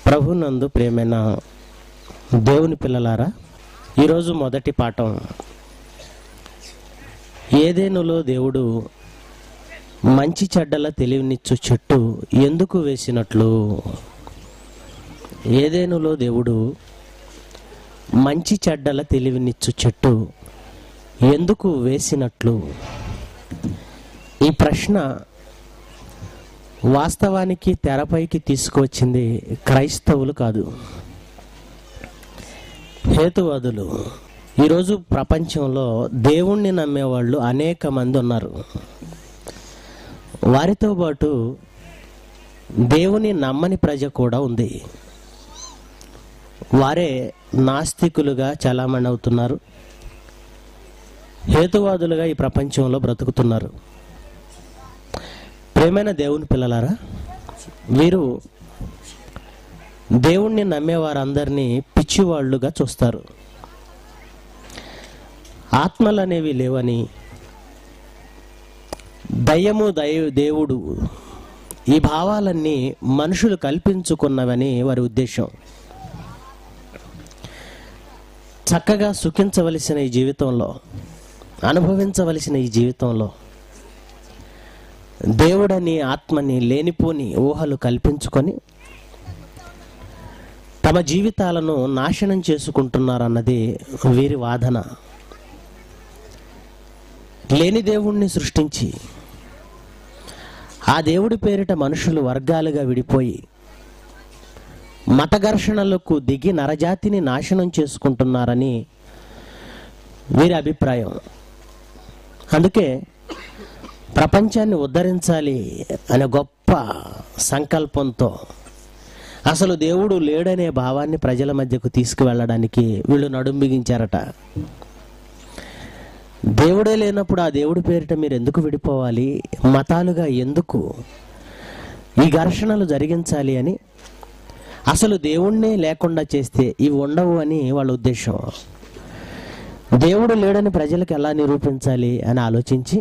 ప్రభునందు ప్రియమైన దేవుని పిల్లలారా ఈరోజు మొదటి పాఠం ఏదేనులో దేవుడు మంచి చెడ్డల తెలివినిచ్చు చెట్టు ఎందుకు వేసినట్లు ఏదేనులో దేవుడు మంచి చెడ్డల తెలివినిచ్చు చెట్టు ఎందుకు వేసినట్లు ఈ ప్రశ్న వాస్తవానికి తెరపైకి తీసుకువచ్చింది క్రైస్తవులు కాదు హేతువాదులు ఈరోజు ప్రపంచంలో దేవుణ్ణి నమ్మేవాళ్ళు అనేక మంది ఉన్నారు వారితో పాటు దేవుని నమ్మని ప్రజ కూడా ఉంది వారే నాస్తికులుగా చలామణి అవుతున్నారు హేతువాదులుగా ఈ ప్రపంచంలో బ్రతుకుతున్నారు ప్రేమైన దేవుని పిల్లలారా వీరు దేవుణ్ణి నమ్మేవారందరినీ పిచ్చివాళ్ళుగా చూస్తారు ఆత్మలు అనేవి లేవని దయ్యము దయ దేవుడు ఈ భావాలన్నీ మనుషులు కల్పించుకున్నవని వారి ఉద్దేశం చక్కగా సుఖించవలసిన ఈ జీవితంలో అనుభవించవలసిన ఈ జీవితంలో దేవుడని ఆత్మని లేనిపోని ఊహలు కల్పించుకొని తమ జీవితాలను నాశనం చేసుకుంటున్నారన్నది వీరి వాదన లేని దేవుణ్ణి సృష్టించి ఆ దేవుడి పేరిట మనుషులు వర్గాలుగా విడిపోయి మత ఘర్షణలకు దిగి నరజాతిని నాశనం చేసుకుంటున్నారని వీరి అభిప్రాయం అందుకే ప్రపంచాన్ని ఉద్ధరించాలి అనే గొప్ప సంకల్పంతో అసలు దేవుడు లేడనే భావాన్ని ప్రజల మధ్యకు తీసుకువెళ్ళడానికి వీళ్ళు నడుం బిగించారట దేవుడే లేనప్పుడు ఆ దేవుడి పేరిట మీరు ఎందుకు విడిపోవాలి మతాలుగా ఎందుకు ఈ ఘర్షణలు జరిగించాలి అని అసలు దేవుణ్ణే లేకుండా చేస్తే ఇవి ఉండవు అని వాళ్ళ ఉద్దేశం దేవుడు లేడని ప్రజలకు ఎలా నిరూపించాలి అని ఆలోచించి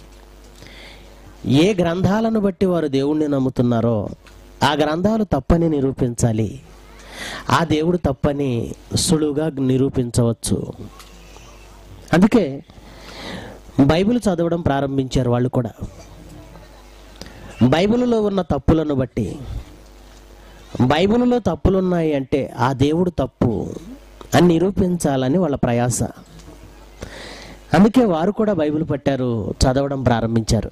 ఏ గ్రంథాలను బట్టి వారు దేవుణ్ణి నమ్ముతున్నారో ఆ గ్రంథాలు తప్పని నిరూపించాలి ఆ దేవుడు తప్పని సులువుగా నిరూపించవచ్చు అందుకే బైబిల్ చదవడం ప్రారంభించారు వాళ్ళు కూడా బైబిల్లో ఉన్న తప్పులను బట్టి బైబిల్లో తప్పులున్నాయి అంటే ఆ దేవుడు తప్పు అని నిరూపించాలని వాళ్ళ ప్రయాస అందుకే వారు కూడా బైబిల్ పట్టారు చదవడం ప్రారంభించారు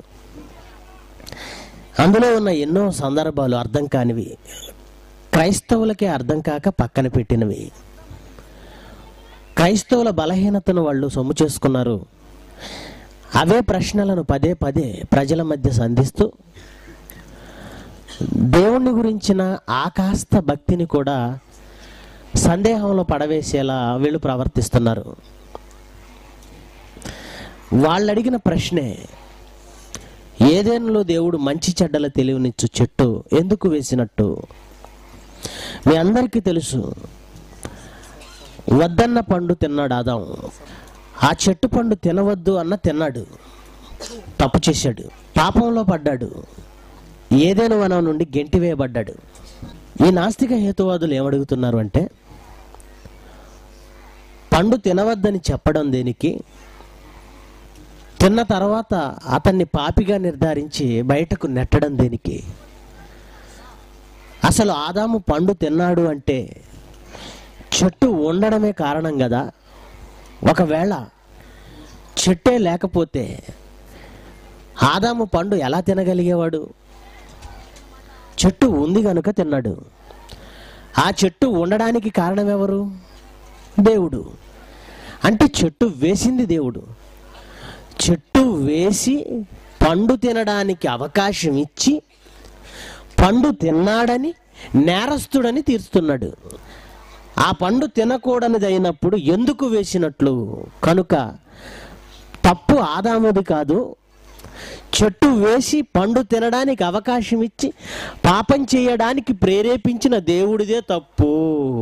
అందులో ఉన్న ఎన్నో సందర్భాలు అర్థం కానివి క్రైస్తవులకే అర్థం కాక పక్కన పెట్టినవి క్రైస్తవుల బలహీనతను వాళ్ళు సొమ్ము చేసుకున్నారు అవే ప్రశ్నలను పదే పదే ప్రజల మధ్య సంధిస్తూ దేవుణ్ణి గురించిన ఆకాస్త భక్తిని కూడా సందేహంలో పడవేసేలా వీళ్ళు ప్రవర్తిస్తున్నారు వాళ్ళు అడిగిన ప్రశ్నే ఏదేనులో దేవుడు మంచి చెడ్డల తెలివినిచ్చు చెట్టు ఎందుకు వేసినట్టు మీ అందరికీ తెలుసు వద్దన్న పండు తిన్నాడు ఆదాం ఆ చెట్టు పండు తినవద్దు అన్న తిన్నాడు తప్పు చేశాడు పాపంలో పడ్డాడు ఏదైనా వనం నుండి గెంటివేయబడ్డాడు ఈ నాస్తిక హేతువాదులు ఏమడుగుతున్నారు అంటే పండు తినవద్దని చెప్పడం దేనికి తిన్న తర్వాత అతన్ని పాపిగా నిర్ధారించి బయటకు నెట్టడం దేనికి అసలు ఆదాము పండు తిన్నాడు అంటే చెట్టు ఉండడమే కారణం కదా ఒకవేళ చెట్టే లేకపోతే ఆదాము పండు ఎలా తినగలిగేవాడు చెట్టు ఉంది కనుక తిన్నాడు ఆ చెట్టు ఉండడానికి కారణం ఎవరు దేవుడు అంటే చెట్టు వేసింది దేవుడు చెట్టు వేసి పండు తినడానికి అవకాశం ఇచ్చి పండు తిన్నాడని నేరస్తుడని తీరుస్తున్నాడు ఆ పండు తినకూడనిది అయినప్పుడు ఎందుకు వేసినట్లు కనుక తప్పు ఆదాముది కాదు చెట్టు వేసి పండు తినడానికి అవకాశం ఇచ్చి పాపం చేయడానికి ప్రేరేపించిన దేవుడిదే తప్పు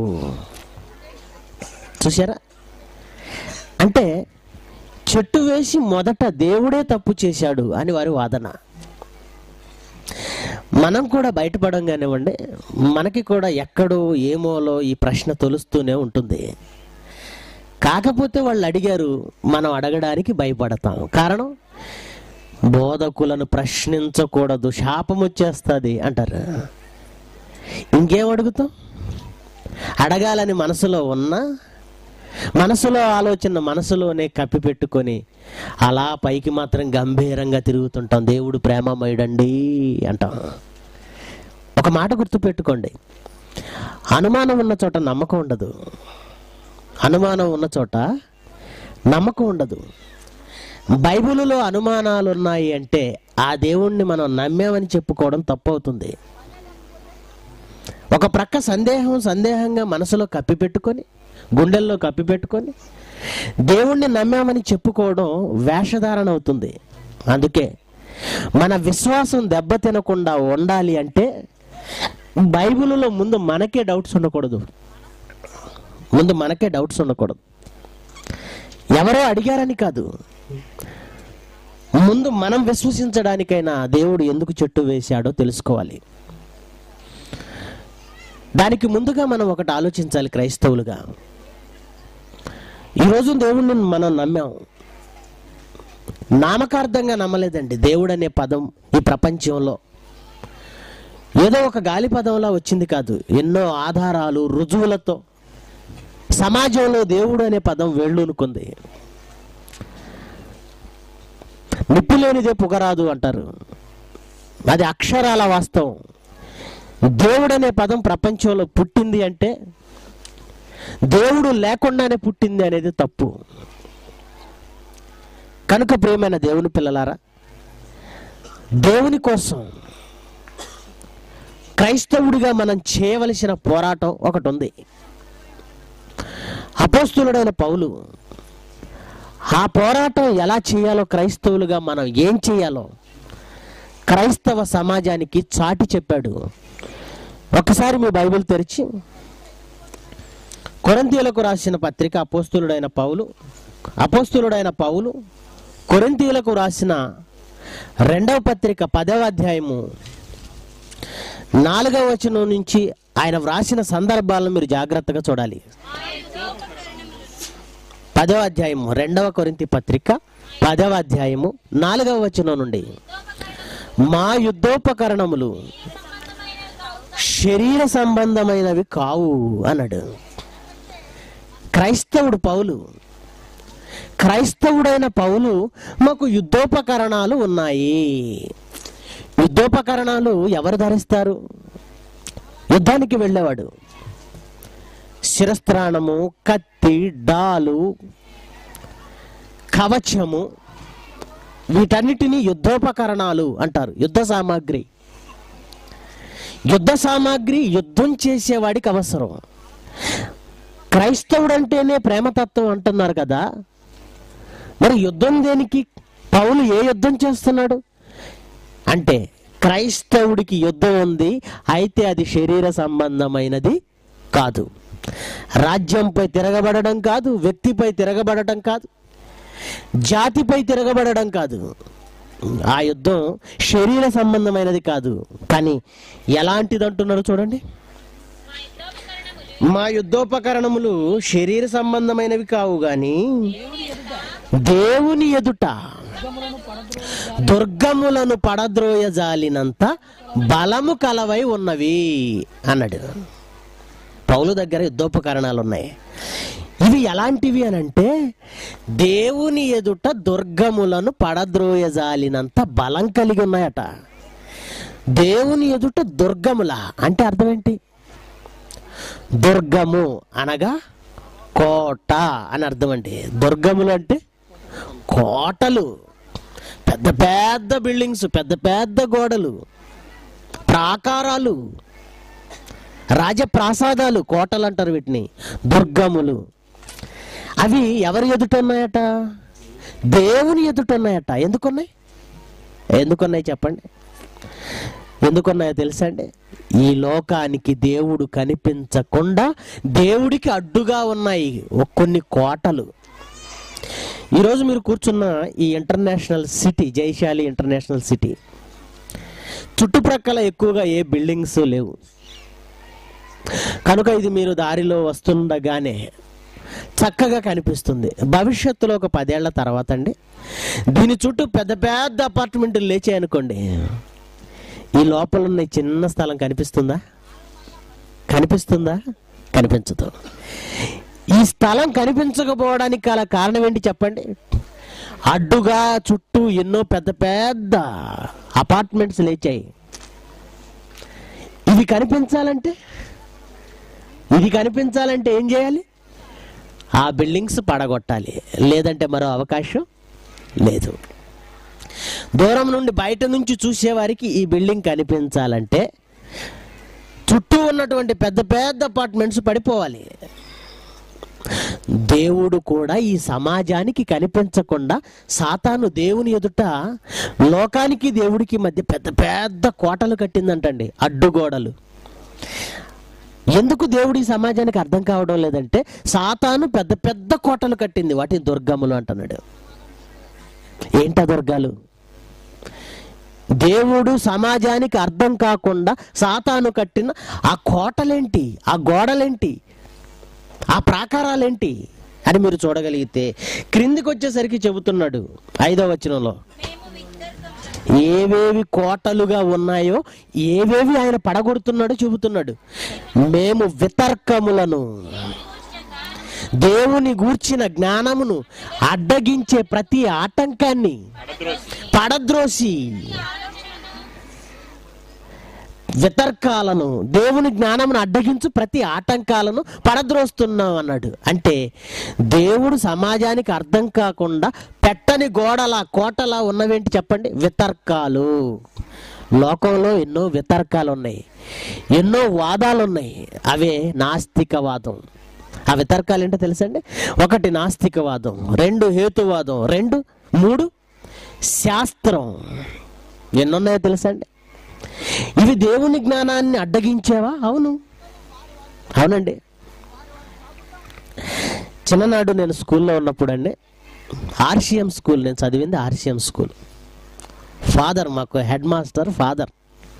చూసారా అంటే చెట్టు వేసి మొదట దేవుడే తప్పు చేశాడు అని వారి వాదన మనం కూడా బయటపడం కానివ్వండి మనకి కూడా ఎక్కడో ఏమోలో ఈ ప్రశ్న తొలుస్తూనే ఉంటుంది కాకపోతే వాళ్ళు అడిగారు మనం అడగడానికి భయపడతాం కారణం బోధకులను ప్రశ్నించకూడదు శాపం వచ్చేస్తుంది అంటారు ఇంకేం అడుగుతాం అడగాలని మనసులో ఉన్నా మనసులో ఆలోచన మనసులోనే కప్పి పెట్టుకొని అలా పైకి మాత్రం గంభీరంగా తిరుగుతుంటాం దేవుడు ప్రేమమయుడండి అంటాం ఒక మాట గుర్తుపెట్టుకోండి అనుమానం ఉన్న చోట నమ్మకం ఉండదు అనుమానం ఉన్న చోట నమ్మకం ఉండదు బైబిలులో అనుమానాలు ఉన్నాయి అంటే ఆ దేవుణ్ణి మనం నమ్మామని చెప్పుకోవడం తప్పవుతుంది ఒక ప్రక్క సందేహం సందేహంగా మనసులో కప్పిపెట్టుకొని గుండెల్లో కప్పిపెట్టుకొని దేవుణ్ణి నమ్మామని చెప్పుకోవడం వేషధారణ అవుతుంది అందుకే మన విశ్వాసం దెబ్బతినకుండా ఉండాలి అంటే బైబిల్లో ముందు మనకే డౌట్స్ ఉండకూడదు ముందు మనకే డౌట్స్ ఉండకూడదు ఎవరో అడిగారని కాదు ముందు మనం విశ్వసించడానికైనా దేవుడు ఎందుకు చెట్టు వేశాడో తెలుసుకోవాలి దానికి ముందుగా మనం ఒకటి ఆలోచించాలి క్రైస్తవులుగా ఈరోజు దేవుణ్ణి మనం నమ్మాం నామకార్థంగా నమ్మలేదండి దేవుడు అనే పదం ఈ ప్రపంచంలో ఏదో ఒక గాలి పదంలా వచ్చింది కాదు ఎన్నో ఆధారాలు రుజువులతో సమాజంలో దేవుడు అనే పదం వేళ్ళూనుకుంది నిప్పు లేనిదే పుగరాదు అంటారు అది అక్షరాల వాస్తవం దేవుడు అనే పదం ప్రపంచంలో పుట్టింది అంటే దేవుడు లేకుండానే పుట్టింది అనేది తప్పు కనుక ప్రియమైన దేవుని పిల్లలారా దేవుని కోసం క్రైస్తవుడిగా మనం చేయవలసిన పోరాటం ఒకటి ఉంది అపోస్తులుడైన పౌలు ఆ పోరాటం ఎలా చేయాలో క్రైస్తవులుగా మనం ఏం చేయాలో క్రైస్తవ సమాజానికి చాటి చెప్పాడు ఒకసారి మీ బైబిల్ తెరిచి కొరంతీయులకు రాసిన పత్రిక అపోస్తులుడైన పౌలు అపోస్తులుడైన పౌలు కొరింతీయులకు రాసిన రెండవ పత్రిక పదవ అధ్యాయము నాలుగవ వచనం నుంచి ఆయన వ్రాసిన సందర్భాలను మీరు జాగ్రత్తగా చూడాలి పదవ అధ్యాయము రెండవ కొరింతి పత్రిక పదవ అధ్యాయము నాలుగవ వచనం నుండి మా యుద్ధోపకరణములు శరీర సంబంధమైనవి కావు అన్నాడు క్రైస్తవుడు పౌలు క్రైస్తవుడైన పౌలు మాకు యుద్ధోపకరణాలు ఉన్నాయి యుద్ధోపకరణాలు ఎవరు ధరిస్తారు యుద్ధానికి వెళ్ళేవాడు శిరస్త్రాణము కత్తి డాలు కవచము వీటన్నిటినీ యుద్ధోపకరణాలు అంటారు యుద్ధ సామాగ్రి యుద్ధ సామాగ్రి యుద్ధం చేసేవాడికి అవసరం క్రైస్తవుడు అంటేనే ప్రేమతత్వం అంటున్నారు కదా మరి యుద్ధం దేనికి పౌలు ఏ యుద్ధం చేస్తున్నాడు అంటే క్రైస్తవుడికి యుద్ధం ఉంది అయితే అది శరీర సంబంధమైనది కాదు రాజ్యంపై తిరగబడడం కాదు వ్యక్తిపై తిరగబడటం కాదు జాతిపై తిరగబడడం కాదు ఆ యుద్ధం శరీర సంబంధమైనది కాదు కానీ ఎలాంటిది అంటున్నారు చూడండి మా యుద్ధోపకరణములు శరీర సంబంధమైనవి కావు గాని దేవుని ఎదుట దుర్గములను పడద్రోయజాలినంత బలము కలవై ఉన్నవి అన్నాడు పౌలు దగ్గర యుద్ధోపకరణాలు ఉన్నాయి ఇవి ఎలాంటివి అని అంటే దేవుని ఎదుట దుర్గములను పడద్రోయజాలినంత బలం కలిగి ఉన్నాయట దేవుని ఎదుట దుర్గముల అంటే అర్థం ఏంటి దుర్గము అనగా కోట అని అర్థం అండి దుర్గములు అంటే కోటలు పెద్ద పెద్ద బిల్డింగ్స్ పెద్ద పెద్ద గోడలు ప్రాకారాలు రాజప్రాసాదాలు కోటలు అంటారు వీటిని దుర్గములు అవి ఎవరి ఎదుట ఉన్నాయట దేవుని ఎదుట ఉన్నాయట ఎందుకున్నాయి ఎందుకున్నాయి చెప్పండి ఎందుకున్నాయో తెలుసా అండి ఈ లోకానికి దేవుడు కనిపించకుండా దేవుడికి అడ్డుగా ఉన్నాయి ఒ- కొన్ని కోటలు ఈరోజు మీరు కూర్చున్న ఈ ఇంటర్నేషనల్ సిటీ జైశాలి ఇంటర్నేషనల్ సిటీ చుట్టుప్రక్కల ఎక్కువగా ఏ బిల్డింగ్స్ లేవు కనుక ఇది మీరు దారిలో వస్తుండగానే చక్కగా కనిపిస్తుంది భవిష్యత్తులో ఒక పదేళ్ల తర్వాత అండి దీని చుట్టూ పెద్ద పెద్ద అపార్ట్మెంట్లు లేచాయి అనుకోండి ఈ లోపల ఉన్న ఈ చిన్న స్థలం కనిపిస్తుందా కనిపిస్తుందా కనిపించదు ఈ స్థలం కనిపించకపోవడానికి గల కారణం ఏంటి చెప్పండి అడ్డుగా చుట్టూ ఎన్నో పెద్ద పెద్ద అపార్ట్మెంట్స్ లేచాయి ఇవి కనిపించాలంటే ఇది కనిపించాలంటే ఏం చేయాలి ఆ బిల్డింగ్స్ పడగొట్టాలి లేదంటే మరో అవకాశం లేదు దూరం నుండి బయట నుంచి చూసేవారికి ఈ బిల్డింగ్ కనిపించాలంటే చుట్టూ ఉన్నటువంటి పెద్ద పెద్ద అపార్ట్మెంట్స్ పడిపోవాలి దేవుడు కూడా ఈ సమాజానికి కనిపించకుండా సాతాను దేవుని ఎదుట లోకానికి దేవుడికి మధ్య పెద్ద పెద్ద కోటలు కట్టిందంటండి అడ్డుగోడలు ఎందుకు దేవుడు ఈ సమాజానికి అర్థం కావడం లేదంటే సాతాను పెద్ద పెద్ద కోటలు కట్టింది వాటిని దుర్గములు అంటున్నాడు ఏంటా దుర్గాలు దేవుడు సమాజానికి అర్థం కాకుండా సాతాను కట్టిన ఆ కోటలేంటి ఆ గోడలేంటి ఆ ప్రాకారాలేంటి అని మీరు చూడగలిగితే క్రిందికి వచ్చేసరికి చెబుతున్నాడు ఐదో వచనంలో ఏవేవి కోటలుగా ఉన్నాయో ఏవేవి ఆయన పడగొడుతున్నాడో చెబుతున్నాడు మేము వితర్కములను దేవుని గూర్చిన జ్ఞానమును అడ్డగించే ప్రతి ఆటంకాన్ని పడద్రోసి వితర్కాలను దేవుని జ్ఞానమును అడ్డగించు ప్రతి ఆటంకాలను పడద్రోస్తున్నాం అన్నాడు అంటే దేవుడు సమాజానికి అర్థం కాకుండా పెట్టని గోడల కోటలా ఉన్నవేంటి చెప్పండి వితర్కాలు లోకంలో ఎన్నో వితర్కాలు ఉన్నాయి ఎన్నో వాదాలు ఉన్నాయి అవే నాస్తికవాదం ఆ వితర్కాలు ఏంటో తెలుసండి ఒకటి నాస్తికవాదం రెండు హేతువాదం రెండు మూడు శాస్త్రం ఎన్నున్నాయో తెలుసండి ఇవి దేవుని జ్ఞానాన్ని అడ్డగించేవా అవును అవునండి చిన్ననాడు నేను స్కూల్లో ఉన్నప్పుడు అండి ఆర్షిఎం స్కూల్ నేను చదివింది ఆర్షిఎం స్కూల్ ఫాదర్ మాకు హెడ్ మాస్టర్ ఫాదర్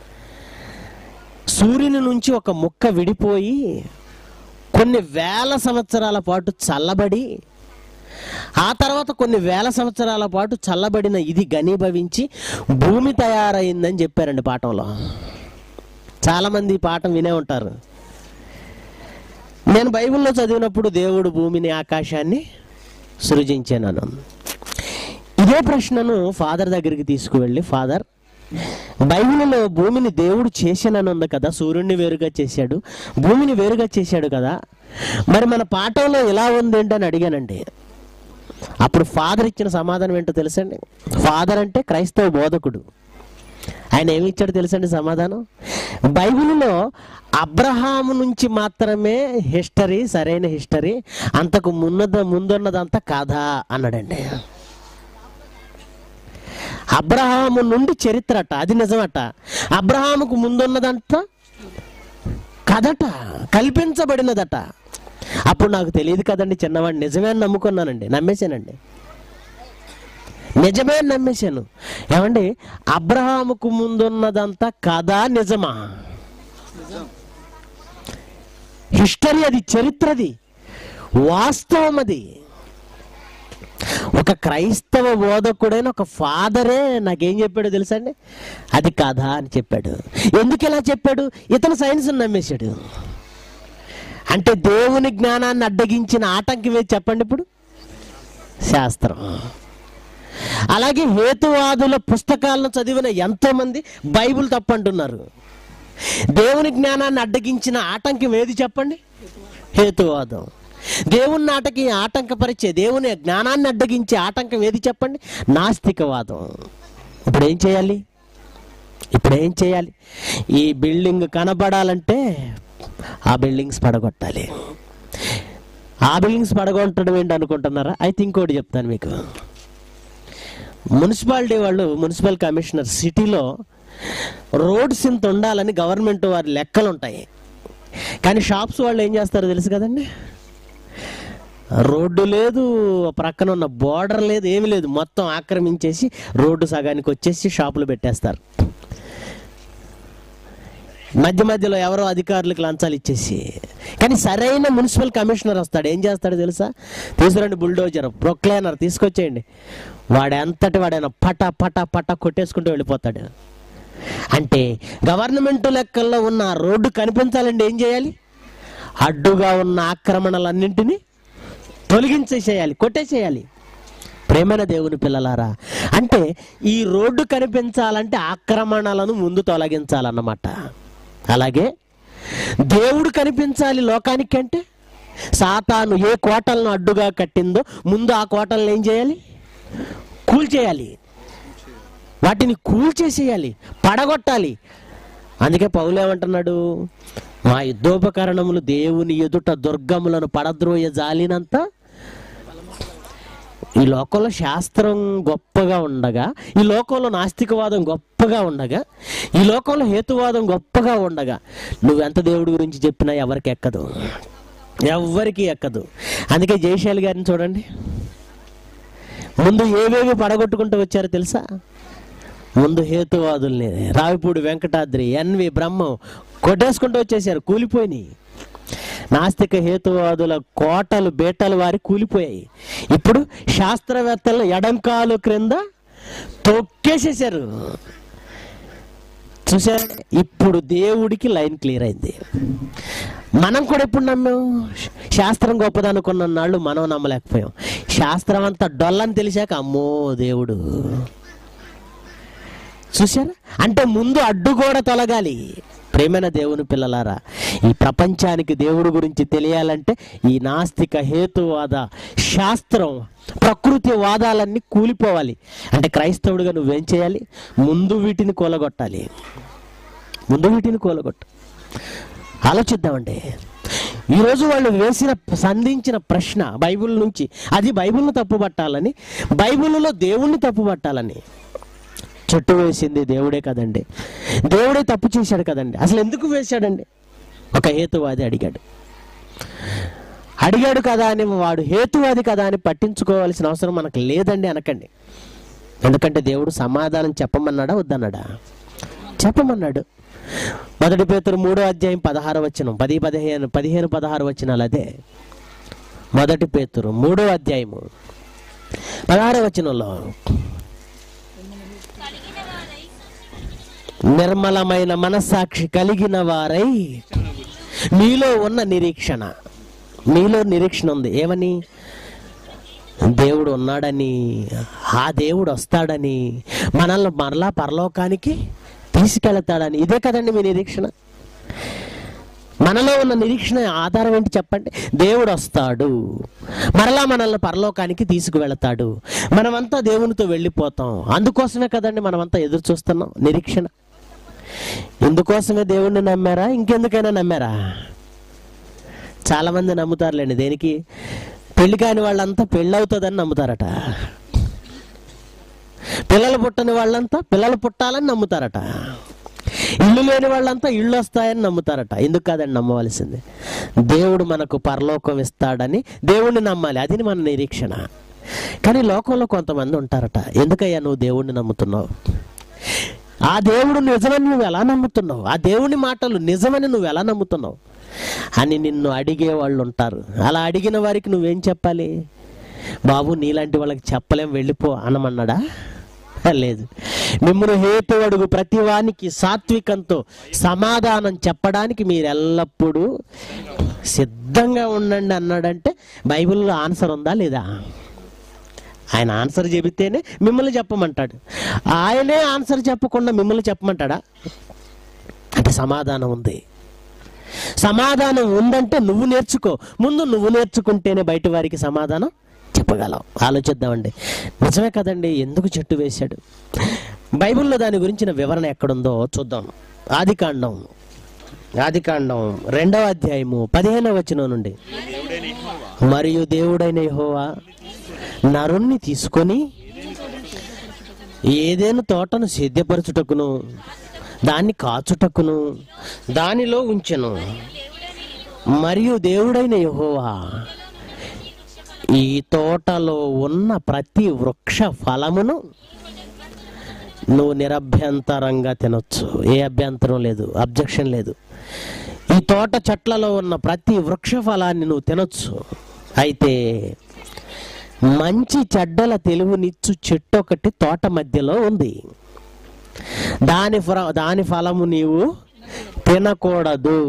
సూర్యుని నుంచి ఒక ముక్క విడిపోయి కొన్ని వేల సంవత్సరాల పాటు చల్లబడి ఆ తర్వాత కొన్ని వేల సంవత్సరాల పాటు చల్లబడిన ఇది ఘనీభవించి భూమి తయారైందని చెప్పారండి పాఠంలో చాలామంది ఈ పాఠం వినే ఉంటారు నేను బైబిల్లో చదివినప్పుడు దేవుడు భూమిని ఆకాశాన్ని సృజించాను ఇదే ప్రశ్నను ఫాదర్ దగ్గరికి తీసుకువెళ్ళి ఫాదర్ బైబిల్లో భూమిని దేవుడు చేశానని ఉంది కదా సూర్యుడిని వేరుగా చేశాడు భూమిని వేరుగా చేశాడు కదా మరి మన పాఠంలో ఎలా ఉంది ఏంటని అడిగానండి అప్పుడు ఫాదర్ ఇచ్చిన సమాధానం ఏంటో తెలుసండి ఫాదర్ అంటే క్రైస్తవ బోధకుడు ఆయన ఏమి ఇచ్చాడు తెలుసండి సమాధానం బైబిల్లో అబ్రహాము నుంచి మాత్రమే హిస్టరీ సరైన హిస్టరీ అంతకు మున్నద ముందున్నదంతా కథ అన్నాడండి అబ్రహాము నుండి చరిత్రట అది నిజమట అబ్రహాముకు ముందున్నదంతా కథట కల్పించబడినదట అప్పుడు నాకు తెలియదు కదండి చిన్నవాడిని నిజమే అని నమ్ముకున్నానండి నమ్మేశానండి నిజమే అని నమ్మేశాను ఏమండి అబ్రహాముకు ముందున్నదంతా కథ నిజమా హిస్టరీ అది చరిత్రది వాస్తవం అది ఒక క్రైస్తవ బోధకుడైన ఒక ఫాదరే నాకేం చెప్పాడో తెలుసా అండి అది కథ అని చెప్పాడు ఎందుకు ఇలా చెప్పాడు ఇతను సైన్స్ నమ్మేశాడు అంటే దేవుని జ్ఞానాన్ని అడ్డగించిన ఆటంకం ఏది చెప్పండి ఇప్పుడు శాస్త్రం అలాగే హేతువాదుల పుస్తకాలను చదివిన ఎంతో మంది బైబిల్ తప్పంటున్నారు దేవుని జ్ఞానాన్ని అడ్డగించిన ఆటంకం ఏది చెప్పండి హేతువాదం దేవుని నాటకి ఆటంకపరిచే దేవుని జ్ఞానాన్ని అడ్డగించే ఆటంకం ఏది చెప్పండి నాస్తికవాదం ఇప్పుడు ఏం చేయాలి ఇప్పుడు ఏం చేయాలి ఈ బిల్డింగ్ కనబడాలంటే ఆ బిల్డింగ్స్ పడగొట్టాలి ఆ బిల్డింగ్స్ పడగొట్టడం ఏంటి అనుకుంటున్నారా అయితే ఇంకోటి చెప్తాను మీకు మున్సిపాలిటీ వాళ్ళు మున్సిపల్ కమిషనర్ సిటీలో రోడ్స్ ఇంత ఉండాలని గవర్నమెంట్ వారి లెక్కలు ఉంటాయి కానీ షాప్స్ వాళ్ళు ఏం చేస్తారో తెలుసు కదండి రోడ్డు లేదు ప్రక్కన ఉన్న బోర్డర్ లేదు ఏమీ లేదు మొత్తం ఆక్రమించేసి రోడ్డు సగానికి వచ్చేసి షాపులు పెట్టేస్తారు మధ్య మధ్యలో ఎవరో అధికారులకు లంచాలు ఇచ్చేసి కానీ సరైన మున్సిపల్ కమిషనర్ వస్తాడు ఏం చేస్తాడు తెలుసా తీసుకురండి బుల్డోజర్ ప్రొక్లైనర్ తీసుకొచ్చేయండి వాడు ఎంతటి వాడైనా పట పట పట కొట్టేసుకుంటూ వెళ్ళిపోతాడు అంటే గవర్నమెంట్ లెక్కల్లో ఉన్న ఆ రోడ్డు కనిపించాలంటే ఏం చేయాలి అడ్డుగా ఉన్న ఆక్రమణలన్నింటినీ తొలగించేసేయాలి కొట్టేసేయాలి ప్రేమైన దేవుని పిల్లలారా అంటే ఈ రోడ్డు కనిపించాలంటే ఆక్రమణలను ముందు తొలగించాలన్నమాట అలాగే దేవుడు కనిపించాలి లోకానికి అంటే సాతాను ఏ కోటలను అడ్డుగా కట్టిందో ముందు ఆ కోటలను ఏం చేయాలి కూల్చేయాలి వాటిని కూల్చేసేయాలి పడగొట్టాలి అందుకే పౌలు ఏమంటున్నాడు మా యుద్ధోపకరణములు దేవుని ఎదుట దుర్గములను పడద్రోయ జాలినంత ఈ లోకంలో శాస్త్రం గొప్పగా ఉండగా ఈ లోకంలో నాస్తికవాదం గొప్పగా ఉండగా ఈ లోకంలో హేతువాదం గొప్పగా ఉండగా నువ్వెంత దేవుడి గురించి చెప్పినా ఎవరికి ఎక్కదు ఎవ్వరికి ఎక్కదు అందుకే జయశాలి గారిని చూడండి ముందు ఏవేవి పడగొట్టుకుంటూ వచ్చారో తెలుసా ముందు హేతువాదుల్ని రావిపూడి వెంకటాద్రి ఎన్వి బ్రహ్మం కొట్టేసుకుంటూ వచ్చేసారు కూలిపోయినాయి నాస్తిక హేతువాదుల కోటలు బేటలు వారి కూలిపోయాయి ఇప్పుడు శాస్త్రవేత్తలు ఎడంకాలు క్రింద తొక్కేసేసారు చూసారా ఇప్పుడు దేవుడికి లైన్ క్లియర్ అయింది మనం కూడా ఎప్పుడు నమ్మాం శాస్త్రం గొప్పదనుకున్న నాళ్ళు మనం నమ్మలేకపోయాం శాస్త్రం అంతా డొల్లని తెలిసాక అమ్మో దేవుడు చూసారా అంటే ముందు అడ్డు కూడా తొలగాలి ప్రేమైన దేవుని పిల్లలారా ఈ ప్రపంచానికి దేవుడి గురించి తెలియాలంటే ఈ నాస్తిక హేతువాద శాస్త్రం ప్రకృతి వాదాలన్నీ కూలిపోవాలి అంటే క్రైస్తవుడిగా నువ్వేం చేయాలి ముందు వీటిని కూలగొట్టాలి ముందు వీటిని కూలగొట్టు ఆలోచిద్దామండి ఈరోజు వాళ్ళు వేసిన సంధించిన ప్రశ్న బైబిల్ నుంచి అది బైబిల్ను తప్పుపట్టాలని బైబిల్లో దేవుణ్ణి తప్పుపట్టాలని చెట్టు వేసింది దేవుడే కదండి దేవుడే తప్పు చేశాడు కదండి అసలు ఎందుకు వేశాడండి ఒక హేతువాది అడిగాడు అడిగాడు కదా అని వాడు హేతువాది కదా అని పట్టించుకోవాల్సిన అవసరం మనకు లేదండి అనకండి ఎందుకంటే దేవుడు సమాధానం చెప్పమన్నాడా వద్దన్నాడా చెప్పమన్నాడు మొదటి పేతురు మూడో అధ్యాయం పదహారు వచ్చిన పది పదిహేను పదిహేను పదహారు వచ్చినాలు అదే మొదటి పేతురు మూడో అధ్యాయము పదహారు వచనంలో నిర్మలమైన మనస్సాక్షి కలిగిన వారై మీలో ఉన్న నిరీక్షణ మీలో నిరీక్షణ ఉంది ఏమని దేవుడు ఉన్నాడని ఆ దేవుడు వస్తాడని మనల్ని మరలా పరలోకానికి తీసుకెళ్తాడని ఇదే కదండి మీ నిరీక్షణ మనలో ఉన్న నిరీక్షణ ఆధారం ఏంటి చెప్పండి దేవుడు వస్తాడు మరలా మనల్ని పరలోకానికి తీసుకువెళతాడు మనమంతా దేవునితో వెళ్ళిపోతాం అందుకోసమే కదండి మనమంతా ఎదురు చూస్తున్నాం నిరీక్షణ ఇందుకోసమే దేవుణ్ణి నమ్మారా ఇంకెందుకైనా నమ్మారా చాలా మంది నమ్ముతారులేండి దేనికి పెళ్లి కాని వాళ్ళంతా పెళ్ళవుతుందని నమ్ముతారట పిల్లలు పుట్టని వాళ్ళంతా పిల్లలు పుట్టాలని నమ్ముతారట ఇల్లు లేని వాళ్ళంతా ఇళ్ళు వస్తాయని నమ్ముతారట ఎందుకు కాదని నమ్మవలసింది దేవుడు మనకు పరలోకం ఇస్తాడని దేవుణ్ణి నమ్మాలి అది మన నిరీక్షణ కానీ లోకంలో కొంతమంది ఉంటారట ఎందుకయ్యా నువ్వు దేవుణ్ణి నమ్ముతున్నావు ఆ దేవుడు నిజమని నువ్వు ఎలా నమ్ముతున్నావు ఆ దేవుని మాటలు నిజమని నువ్వు ఎలా నమ్ముతున్నావు అని నిన్ను అడిగే వాళ్ళు ఉంటారు అలా అడిగిన వారికి నువ్వేం చెప్పాలి బాబు నీలాంటి వాళ్ళకి చెప్పలేం వెళ్ళిపో అనమన్నాడా లేదు మిమ్మల్ని హేతు అడుగు ప్రతి వానికి సాత్వికంతో సమాధానం చెప్పడానికి మీరు ఎల్లప్పుడూ సిద్ధంగా ఉండండి అన్నాడంటే బైబిల్లో ఆన్సర్ ఉందా లేదా ఆయన ఆన్సర్ చెబితేనే మిమ్మల్ని చెప్పమంటాడు ఆయనే ఆన్సర్ చెప్పకుండా మిమ్మల్ని చెప్పమంటాడా అంటే సమాధానం ఉంది సమాధానం ఉందంటే నువ్వు నేర్చుకో ముందు నువ్వు నేర్చుకుంటేనే బయట వారికి సమాధానం చెప్పగలవు ఆలోచిద్దామండి నిజమే కదండి ఎందుకు చెట్టు వేశాడు బైబిల్లో దాని గురించిన వివరణ ఎక్కడుందో చూద్దాం ఆదికాండం ఆదికాండం రెండవ అధ్యాయము పదిహేనవ వచనం నుండి మరియు దేవుడైన యెహోవా నరుణ్ణి తీసుకొని ఏదేను తోటను సిద్ధపరచుటకును దాన్ని కాచుటకును దానిలో ఉంచెను మరియు దేవుడైన యెహోవా ఈ తోటలో ఉన్న ప్రతి వృక్ష ఫలమును నువ్వు నిరభ్యంతరంగా తినొచ్చు ఏ అభ్యంతరం లేదు అబ్జెక్షన్ లేదు ఈ తోట చెట్లలో ఉన్న ప్రతి వృక్ష ఫలాన్ని నువ్వు తినొచ్చు అయితే మంచి చెడ్డల తెలుగునిచ్చు చెట్టు ఒకటి తోట మధ్యలో ఉంది దాని ఫల దాని ఫలము నీవు తినకూడదు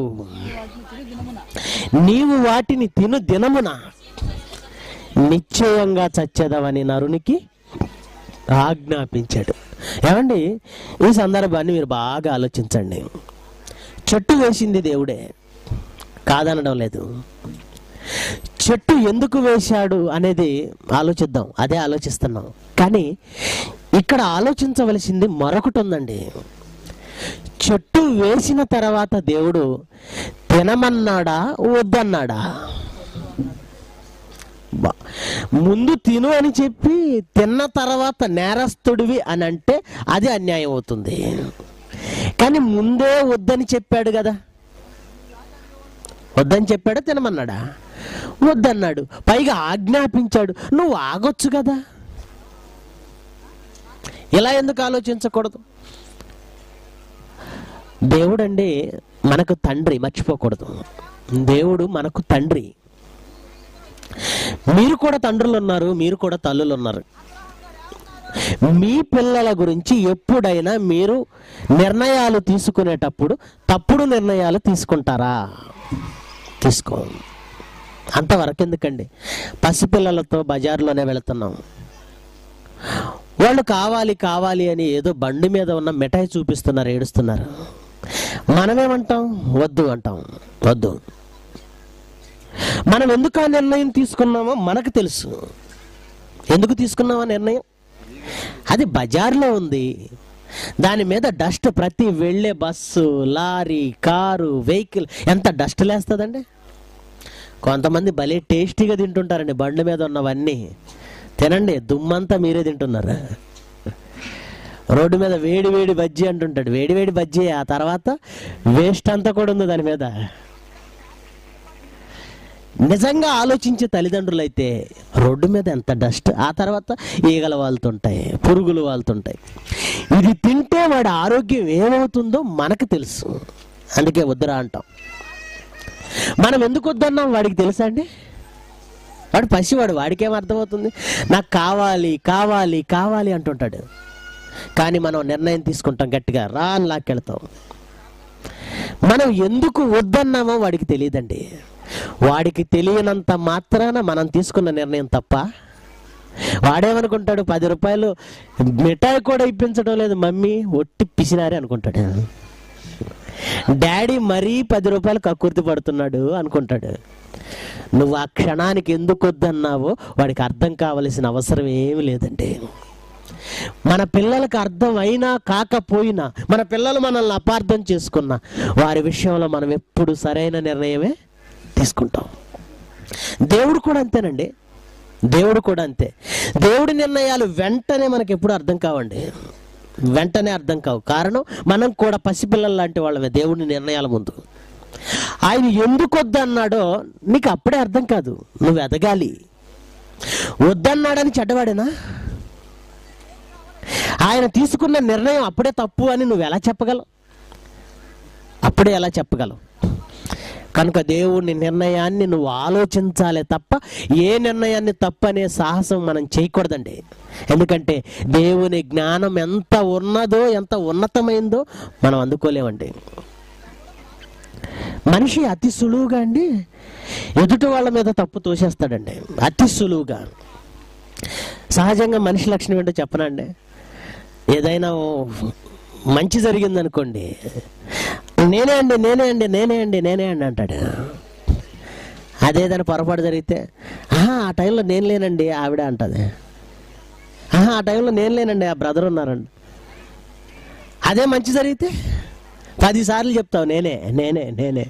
నీవు వాటిని తిను దినమున నిశ్చయంగా చచ్చేదవని నరునికి ఆజ్ఞాపించాడు ఏమండి ఈ సందర్భాన్ని మీరు బాగా ఆలోచించండి చెట్టు వేసింది దేవుడే కాదనడం లేదు చెట్టు ఎందుకు వేశాడు అనేది ఆలోచిద్దాం అదే ఆలోచిస్తున్నాం కానీ ఇక్కడ ఆలోచించవలసింది మరొకటి ఉందండి చెట్టు వేసిన తర్వాత దేవుడు తినమన్నాడా వద్దన్నాడా బా- ముందు తిను అని చెప్పి తిన్న తర్వాత నేరస్తుడివి అని అంటే అది అన్యాయం అవుతుంది కానీ ముందే వద్దని చెప్పాడు కదా వద్దని చెప్పాడా తినమన్నాడా వద్దన్నాడు పైగా ఆజ్ఞాపించాడు నువ్వు ఆగొచ్చు కదా ఇలా ఎందుకు ఆలోచించకూడదు దేవుడండి మనకు తండ్రి మర్చిపోకూడదు దేవుడు మనకు తండ్రి మీరు కూడా తండ్రులు ఉన్నారు మీరు కూడా తల్లులు ఉన్నారు మీ పిల్లల గురించి ఎప్పుడైనా మీరు నిర్ణయాలు తీసుకునేటప్పుడు తప్పుడు నిర్ణయాలు తీసుకుంటారా తీసుకో అంతవరకు ఎందుకండి పసిపిల్లలతో బజార్లోనే వెళుతున్నాం వాళ్ళు కావాలి కావాలి అని ఏదో బండి మీద ఉన్న మిఠాయి చూపిస్తున్నారు ఏడుస్తున్నారు మనమేమంటాం వద్దు అంటాం వద్దు మనం ఎందుకు ఆ నిర్ణయం తీసుకున్నామో మనకు తెలుసు ఎందుకు తీసుకున్నామో నిర్ణయం అది బజార్లో ఉంది దాని మీద డస్ట్ ప్రతి వెళ్ళే బస్సు లారీ కారు వెహికల్ ఎంత డస్ట్ లేస్తుందండి కొంతమంది భలే టేస్టీగా తింటుంటారండి బండి మీద ఉన్నవన్నీ తినండి దుమ్మంతా మీరే తింటున్నారు రోడ్డు మీద వేడి వేడి బజ్జీ అంటుంటాడు వేడి వేడి బజ్జీ ఆ తర్వాత వేస్ట్ అంతా కూడా ఉంది దాని మీద నిజంగా ఆలోచించే తల్లిదండ్రులు అయితే రోడ్డు మీద ఎంత డస్ట్ ఆ తర్వాత ఈగల వాళ్తుంటాయి పురుగులు వాళ్తుంటాయి ఇది తింటే వాడి ఆరోగ్యం ఏమవుతుందో మనకు తెలుసు అందుకే వద్దురా అంటాం మనం ఎందుకు వద్దన్నాం వాడికి తెలుసా అండి వాడు పసివాడు వాడికేం అర్థమవుతుంది నాకు కావాలి కావాలి కావాలి అంటుంటాడు కానీ మనం నిర్ణయం తీసుకుంటాం గట్టిగా రా అని లాక్కెళ్తాం మనం ఎందుకు వద్దన్నామో వాడికి తెలియదండి వాడికి తెలియనంత మాత్రాన మనం తీసుకున్న నిర్ణయం తప్ప వాడేమనుకుంటాడు పది రూపాయలు మిఠాయి కూడా ఇప్పించడం లేదు మమ్మీ ఒట్టి పిసినారే అనుకుంటాడు డాడీ మరీ పది రూపాయలు కక్కుర్తి పడుతున్నాడు అనుకుంటాడు నువ్వు ఆ క్షణానికి ఎందుకు వద్దన్నావో వాడికి అర్థం కావలసిన అవసరం ఏమీ లేదండి మన పిల్లలకు అర్థం అయినా కాకపోయినా మన పిల్లలు మనల్ని అపార్థం చేసుకున్నా వారి విషయంలో మనం ఎప్పుడు సరైన నిర్ణయమే తీసుకుంటాం దేవుడు కూడా అంతేనండి దేవుడు కూడా అంతే దేవుడి నిర్ణయాలు వెంటనే మనకి ఎప్పుడు అర్థం కావండి వెంటనే అర్థం కావు కారణం మనం కూడా పసిపిల్లల లాంటి వాళ్ళమే దేవుడి నిర్ణయాల ముందు ఆయన ఎందుకు వద్దన్నాడో నీకు అప్పుడే అర్థం కాదు నువ్వు ఎదగాలి వద్దన్నాడని చెడ్డవాడేనా ఆయన తీసుకున్న నిర్ణయం అప్పుడే తప్పు అని నువ్వు ఎలా చెప్పగలవు అప్పుడే ఎలా చెప్పగలవు కనుక దేవుని నిర్ణయాన్ని నువ్వు ఆలోచించాలే తప్ప ఏ నిర్ణయాన్ని తప్పనే సాహసం మనం చేయకూడదండి ఎందుకంటే దేవుని జ్ఞానం ఎంత ఉన్నదో ఎంత ఉన్నతమైందో మనం అందుకోలేమండి మనిషి అతి సులువుగా అండి ఎదుటి వాళ్ళ మీద తప్పు తోసేస్తాడండి అతి సులువుగా సహజంగా మనిషి లక్షణం ఏంటో చెప్పనండి ఏదైనా ఓ మంచి జరిగిందనుకోండి నేనే అండి నేనే అండి నేనే అండి నేనే అండి అంటాడు అదేదైనా పొరపాటు జరిగితే "ఆహా, ఆ టైంలో నేను లేనండి ఆవిడ అంటది "ఆహా, ఆ టైంలో నేను లేనండి ఆ బ్రదర్ ఉన్నారండి అదే మంచి జరిగితే పదిసార్లు చెప్తావు నేనే నేనే నేనే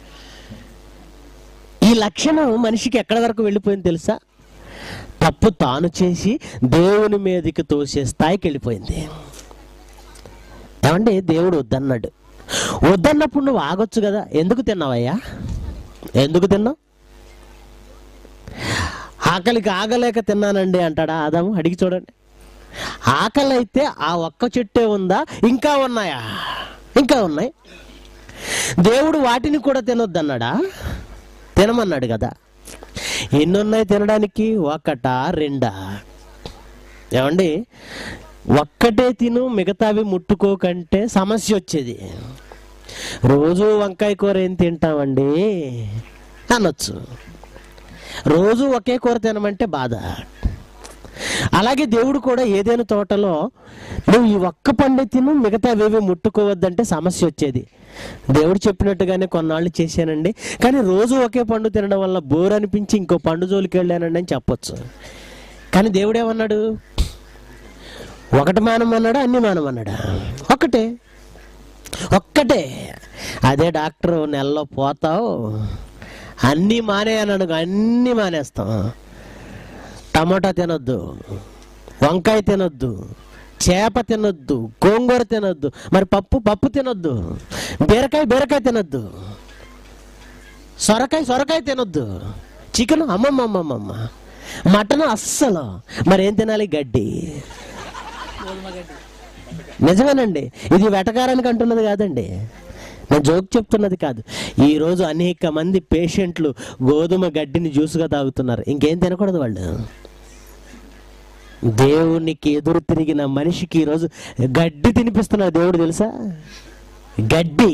ఈ లక్షణం మనిషికి ఎక్కడి వరకు వెళ్ళిపోయింది తెలుసా తప్పు తాను చేసి దేవుని మీదకి తోసే స్థాయికి వెళ్ళిపోయింది ఏమండి దేవుడు వద్దన్నాడు వద్దన్నప్పుడు నువ్వు ఆగొచ్చు కదా ఎందుకు తిన్నావయ్యా ఎందుకు తిన్నావు ఆకలికి ఆగలేక తిన్నానండి అంటాడా ఆదాము అడిగి చూడండి ఆకలి అయితే ఆ ఒక్క చెట్టే ఉందా ఇంకా ఉన్నాయా ఇంకా ఉన్నాయి దేవుడు వాటిని కూడా తినొద్దన్నాడా తినమన్నాడు కదా ఎన్ని ఉన్నాయి తినడానికి ఒకటా రెండా ఏమండి ఒక్కటే తిను మిగతావి ముట్టుకోకంటే సమస్య వచ్చేది రోజు వంకాయ కూర ఏం తింటామండి అనొచ్చు రోజు ఒకే కూర తినమంటే బాధ అలాగే దేవుడు కూడా ఏదైనా తోటలో నువ్వు ఈ ఒక్క పండు తిను మిగతా వేవి ముట్టుకోవద్దంటే సమస్య వచ్చేది దేవుడు చెప్పినట్టుగానే కొన్నాళ్ళు చేశానండి కానీ రోజు ఒకే పండు తినడం వల్ల బోర్ అనిపించి ఇంకో పండు జోలికి వెళ్ళానండి అని చెప్పొచ్చు కానీ దేవుడు ఏమన్నాడు ఒకటి మానమన్నాడా అన్ని మానమన్నాడా ఒకటే ఒక్కటే అదే డాక్టర్ నెలలో పోతావు అన్నీ మానేయన్నాడు అన్నీ మానేస్తాం టమాటా తినొద్దు వంకాయ తినొద్దు చేప తినొద్దు గోంగూర తినొద్దు మరి పప్పు పప్పు తినొద్దు బీరకాయ బీరకాయ తినొద్దు సొరకాయ సొరకాయ తినొద్దు చికెన్ అమ్మమ్మమ్మమ్మ మటన్ అస్సలు మరి ఏం తినాలి గడ్డి నిజమేనండి ఇది వెటకారానికి అంటున్నది కాదండి నేను జోక్ చెప్తున్నది కాదు ఈ రోజు అనేక మంది పేషెంట్లు గోధుమ గడ్డిని జ్యూస్గా తాగుతున్నారు ఇంకేం తినకూడదు వాళ్ళు దేవునికి ఎదురు తిరిగిన మనిషికి ఈరోజు గడ్డి తినిపిస్తున్నారు దేవుడు తెలుసా గడ్డి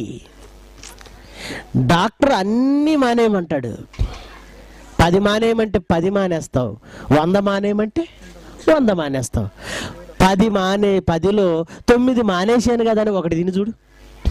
డాక్టర్ అన్నీ మానేయమంటాడు పది మానేయమంటే పది మానేస్తావు వంద మానేయమంటే వంద మానేస్తావు పది మానే పదిలో తొమ్మిది మానేశాను కదా అని ఒకటి తిని చూడు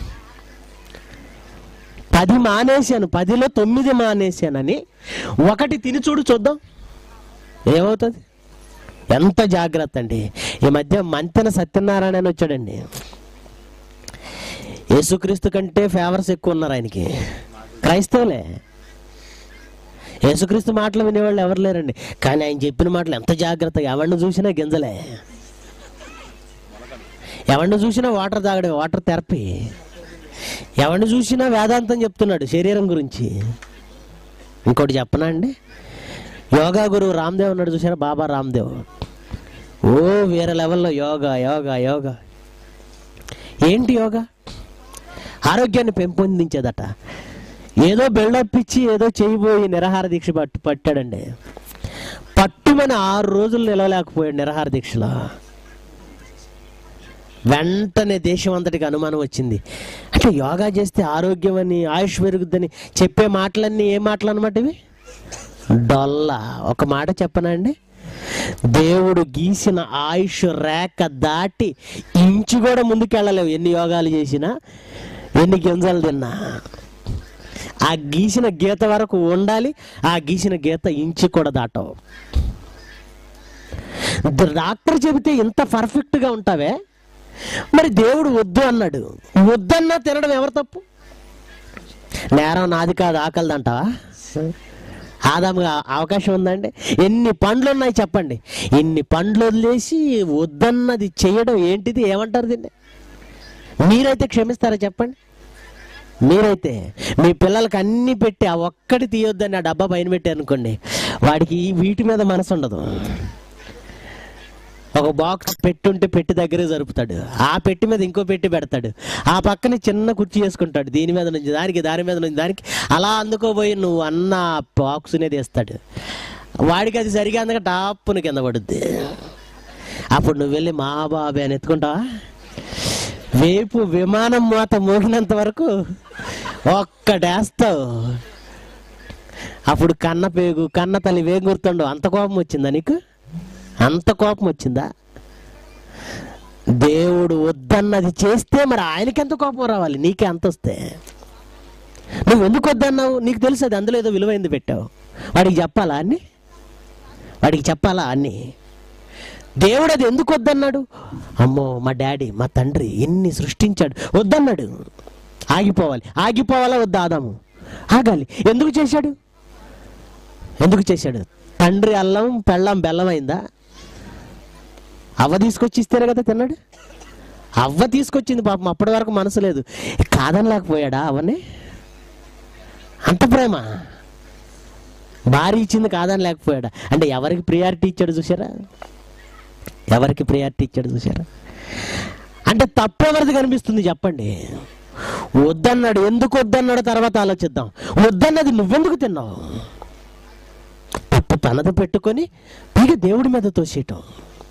పది మానేశాను పదిలో తొమ్మిది మానేశానని ఒకటి తిని చూడు చూద్దాం ఏమవుతుంది ఎంత జాగ్రత్త అండి ఈ మధ్య మంతెన సత్యనారాయణ అని వచ్చాడండి యేసుక్రీస్తు కంటే ఫేవర్స్ ఎక్కువ ఉన్నారు ఆయనకి క్రైస్తవులే యేసుక్రీస్తు మాటలు వినేవాళ్ళు ఎవరు లేరండి కానీ ఆయన చెప్పిన మాటలు ఎంత జాగ్రత్త ఎవరిని చూసినా గింజలే ఎవరిని చూసినా వాటర్ తాగడం వాటర్ థెరపీ ఎవరిని చూసినా వేదాంతం చెప్తున్నాడు శరీరం గురించి ఇంకోటి చెప్పనా అండి యోగా గురువు రామ్దేవ్ ఉన్నాడు చూసారా బాబా రామ్దేవ్ ఓ వేరే లెవెల్లో యోగా యోగా యోగా ఏంటి యోగా ఆరోగ్యాన్ని పెంపొందించేదట ఏదో బిల్డప్ ఇచ్చి ఏదో చేయబోయి నిరాహార దీక్ష పట్టు పట్టాడండి పట్టుమని ఆరు రోజులు నిలవలేకపోయాడు నిరాహార దీక్షలో వెంటనే దేశం అంతటికి అనుమానం వచ్చింది అంటే యోగా చేస్తే ఆరోగ్యం అని ఆయుష్ పెరుగుద్దని చెప్పే మాటలన్నీ ఏ మాటలు అనమాట ఇవి డొల్ల ఒక మాట చెప్పనండి దేవుడు గీసిన ఆయుష్ రేఖ దాటి ఇంచు కూడా ముందుకెళ్ళలేవు ఎన్ని యోగాలు చేసినా ఎన్ని గింజలు తిన్నా ఆ గీసిన గీత వరకు ఉండాలి ఆ గీసిన గీత ఇంచు కూడా దాటవు డాక్టర్ చెబితే ఇంత పర్ఫెక్ట్గా ఉంటావే మరి దేవుడు వద్దు అన్నాడు వద్దన్నా తినడం ఎవరు తప్పు నేరం నాది కాదు ఆకలిది అంటావా ఆదాము అవకాశం ఉందండి ఎన్ని పండ్లు ఉన్నాయి చెప్పండి ఇన్ని పండ్లు వదిలేసి వద్దన్నది చేయడం ఏంటిది ఏమంటారు దీన్ని మీరైతే క్షమిస్తారా చెప్పండి మీరైతే మీ పిల్లలకి అన్ని పెట్టి ఆ ఒక్కటి తీయొద్దని ఆ డబ్బా పైన పెట్టి అనుకోండి వాడికి ఈ వీటి మీద మనసు ఉండదు ఒక బాక్స్ పెట్టుంటే పెట్టి దగ్గరే జరుపుతాడు ఆ పెట్టి మీద ఇంకో పెట్టి పెడతాడు ఆ పక్కన చిన్న కుర్చీ చేసుకుంటాడు దీని మీద నుంచి దానికి దాని మీద నుంచి దానికి అలా అందుకోబోయి నువ్వు అన్న బాక్స్నే తీస్తాడు వాడికి అది సరిగా అందక టాప్పుని కింద పడుద్ది అప్పుడు నువ్వు వెళ్ళి మా బాబే అని ఎత్తుకుంటావా వేపు విమానం మూత మోగినంత వరకు ఒక్కటేస్తావు అప్పుడు కన్న పేగు కన్న తల్లి వేగు గుర్తుండవు అంత కోపం వచ్చిందా నీకు అంత కోపం వచ్చిందా దేవుడు వద్దన్నది చేస్తే మరి ఆయనకి ఎంత కోపం రావాలి నీకే అంత వస్తే నువ్వు ఎందుకు వద్దన్నావు నీకు తెలుసు అది అందులో ఏదో విలువైంది పెట్టావు వాడికి చెప్పాలా అన్ని వాడికి చెప్పాలా అన్ని దేవుడు అది ఎందుకు వద్దన్నాడు అమ్మో మా డాడీ మా తండ్రి ఎన్ని సృష్టించాడు వద్దన్నాడు ఆగిపోవాలి ఆగిపోవాలా వద్దా ఆదాము ఆగాలి ఎందుకు చేశాడు ఎందుకు చేశాడు తండ్రి అల్లం పెళ్ళం బెల్లం అయిందా అవ్వ తీసుకొచ్చి ఇస్తేనే కదా తిన్నాడు అవ్వ తీసుకొచ్చింది పాపం అప్పటి వరకు మనసు లేదు కాదనలేకపోయాడా అవన్నీ అంత ప్రేమ భార్య ఇచ్చింది కాదని లేకపోయాడా అంటే ఎవరికి ప్రియారిటీ ఇచ్చాడు చూసారా ఎవరికి ప్రియారిటీ ఇచ్చాడు చూసారా అంటే తప్పు ఎవరిది కనిపిస్తుంది చెప్పండి వద్దన్నాడు ఎందుకు వద్దన్నాడు తర్వాత ఆలోచిద్దాం వద్దన్నది నువ్వెందుకు తిన్నావు తప్పు తనది పెట్టుకొని పైగా దేవుడి మీద తోసేయటం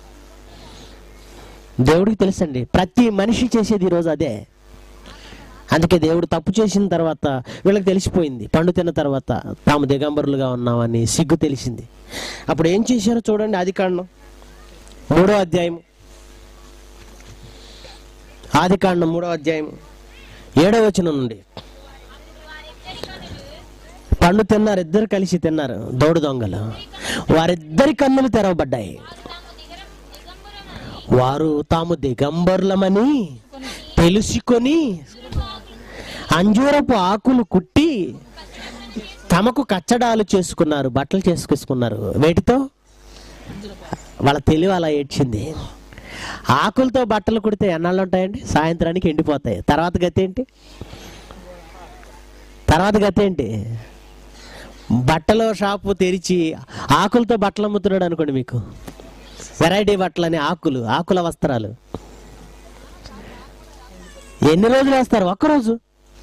దేవుడికి తెలుసండి ప్రతి మనిషి చేసేది ఈరోజు అదే అందుకే దేవుడు తప్పు చేసిన తర్వాత వీళ్ళకి తెలిసిపోయింది పండు తిన్న తర్వాత తాము దిగంబరులుగా ఉన్నామని సిగ్గు తెలిసింది అప్పుడు ఏం చేశారో చూడండి ఆది కాండం మూడో అధ్యాయం ఆది కాండం మూడో అధ్యాయం ఏడో వచనం నుండి పండు తిన్నారు ఇద్దరు కలిసి తిన్నారు దౌడు దొంగలు వారిద్దరి కన్నులు తెరవబడ్డాయి వారు తాము దిగంబరులమని తెలుసుకొని అంజూరపు ఆకులు కుట్టి తమకు కచ్చడాలు చేసుకున్నారు బట్టలు చేసుకున్నారు వేటితో వాళ్ళ తెలివి అలా ఏడ్చింది ఆకులతో బట్టలు కుడితే ఎన్నాళ్ళు ఉంటాయండి సాయంత్రానికి ఎండిపోతాయి తర్వాత గతి ఏంటి తర్వాత గతి ఏంటి బట్టల షాపు తెరిచి ఆకులతో బట్టలు అమ్ముతున్నాడు అనుకోండి మీకు వెరైటీ బట్టలని ఆకులు ఆకుల వస్త్రాలు ఎన్ని రోజులు వేస్తారు ఒక్కరోజు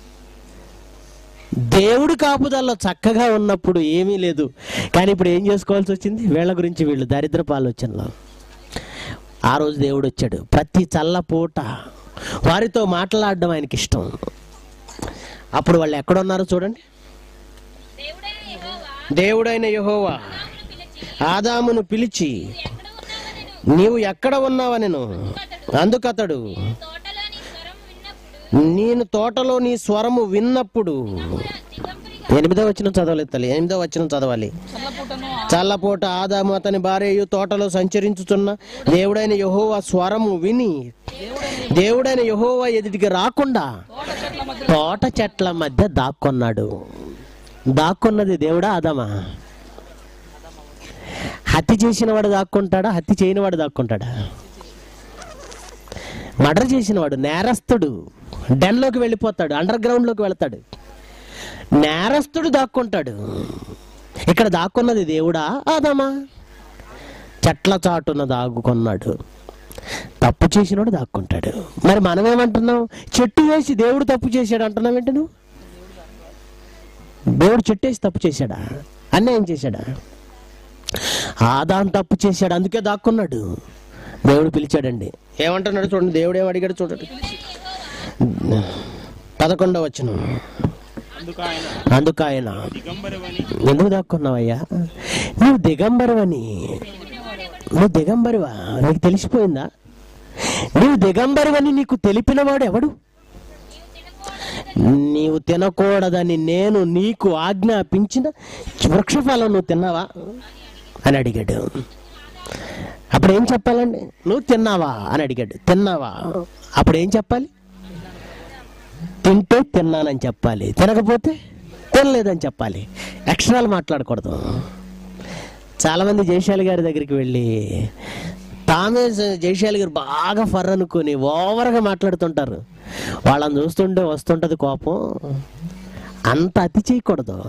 దేవుడి కాపుదల్లో చక్కగా ఉన్నప్పుడు ఏమీ లేదు కానీ ఇప్పుడు ఏం చేసుకోవాల్సి వచ్చింది వీళ్ళ గురించి వీళ్ళు దరిద్రపు ఆలోచనలో ఆ రోజు దేవుడు వచ్చాడు ప్రతి చల్లపూట వారితో మాట్లాడడం ఆయనకి ఇష్టం అప్పుడు వాళ్ళు ఎక్కడున్నారో చూడండి దేవుడైన యెహోవా దేవుడైన యెహోవా ఆదామును పిలిచి ఆదామును పిలిచి ఎక్కడ ఉన్నావు నీవు ఎక్కడ ఉన్నావనెను అందుకతడు తోటలోని స్వరం విన్నప్పుడు నేను తోటలో నీ స్వరము విన్నప్పుడు దిగంబరిగా ఎనిమిదో వచ్చిన చదవలేదు తల్లి ఎనిమిదో వచ్చిన చదవాలి చల్లపూట ఆదాము అతని భార్యయు తోటలో సంచరించుతున్న దేవుడైన యహోవా స్వరము విని దేవుడైన యహోవా ఎదుటికి రాకుండా తోట చెట్ల మధ్య దాక్కున్నాడు దాక్కున్నది దేవుడా ఆదామా హత్య చేసిన వాడు దాక్కుంటాడా హత్య చేయని వాడు దాక్కుంటాడా మర్డర్ చేసిన వాడు నేరస్తుడు డెన్లోకి వెళ్ళిపోతాడు అండర్ గ్రౌండ్లోకి వెళ్తాడు నేరస్తుడు దాక్కుంటాడు ఇక్కడ దాక్కున్నది దేవుడా ఆదామా చెట్ల చాటున దాక్కున్నాడు తప్పు చేసినోడు దాక్కుంటాడు మరి మనం ఏమంటున్నాం చెట్టు వేసి దేవుడు తప్పు చేశాడు అంటున్నాం ఏంటి నువ్వు దేవుడు చెట్టు వేసి తప్పు చేశాడా అన్యాయం చేశాడా ఆదాం తప్పు చేశాడు అందుకే దాక్కున్నాడు దేవుడు పిలిచాడండి ఏమంటున్నాడు చూడండి దేవుడు ఏం అడిగాడు చూడండి పదకొండవ వచ్చిన అందుకు ఆయన అందుకు ఆయన దిగంబరవని ఎందుకు దాక్కున్నావయ్యా నువ్వు దిగంబరవని నువ్వు దిగంబరివా నీకు తెలిసిపోయిందా నువ్వు దిగంబరివని నీకు తెలిపినవాడు ఎవడు నీవు తినకూడదని నేను నీకు ఆజ్ఞాపించిన వృక్షఫలం నువ్వు తిన్నావా అని అడిగాడు అప్పుడు ఏం చెప్పాలండి నువ్వు తిన్నావా అని అడిగాడు తిన్నావా అప్పుడు ఏం చెప్పాలి తింటే తిన్నానని చెప్పాలి తినకపోతే తినలేదని చెప్పాలి ఎక్స్ట్రాలు మాట్లాడకూడదు చాలామంది జయశాలి గారి దగ్గరికి వెళ్ళి తామే జ- జయశాలి గారు బాగా ఫర్ అనుకుని ఓవర్గా మాట్లాడుతుంటారు వాళ్ళని చూస్తుంటే వస్తుంటది కోపం అంత అతి చేయకూడదు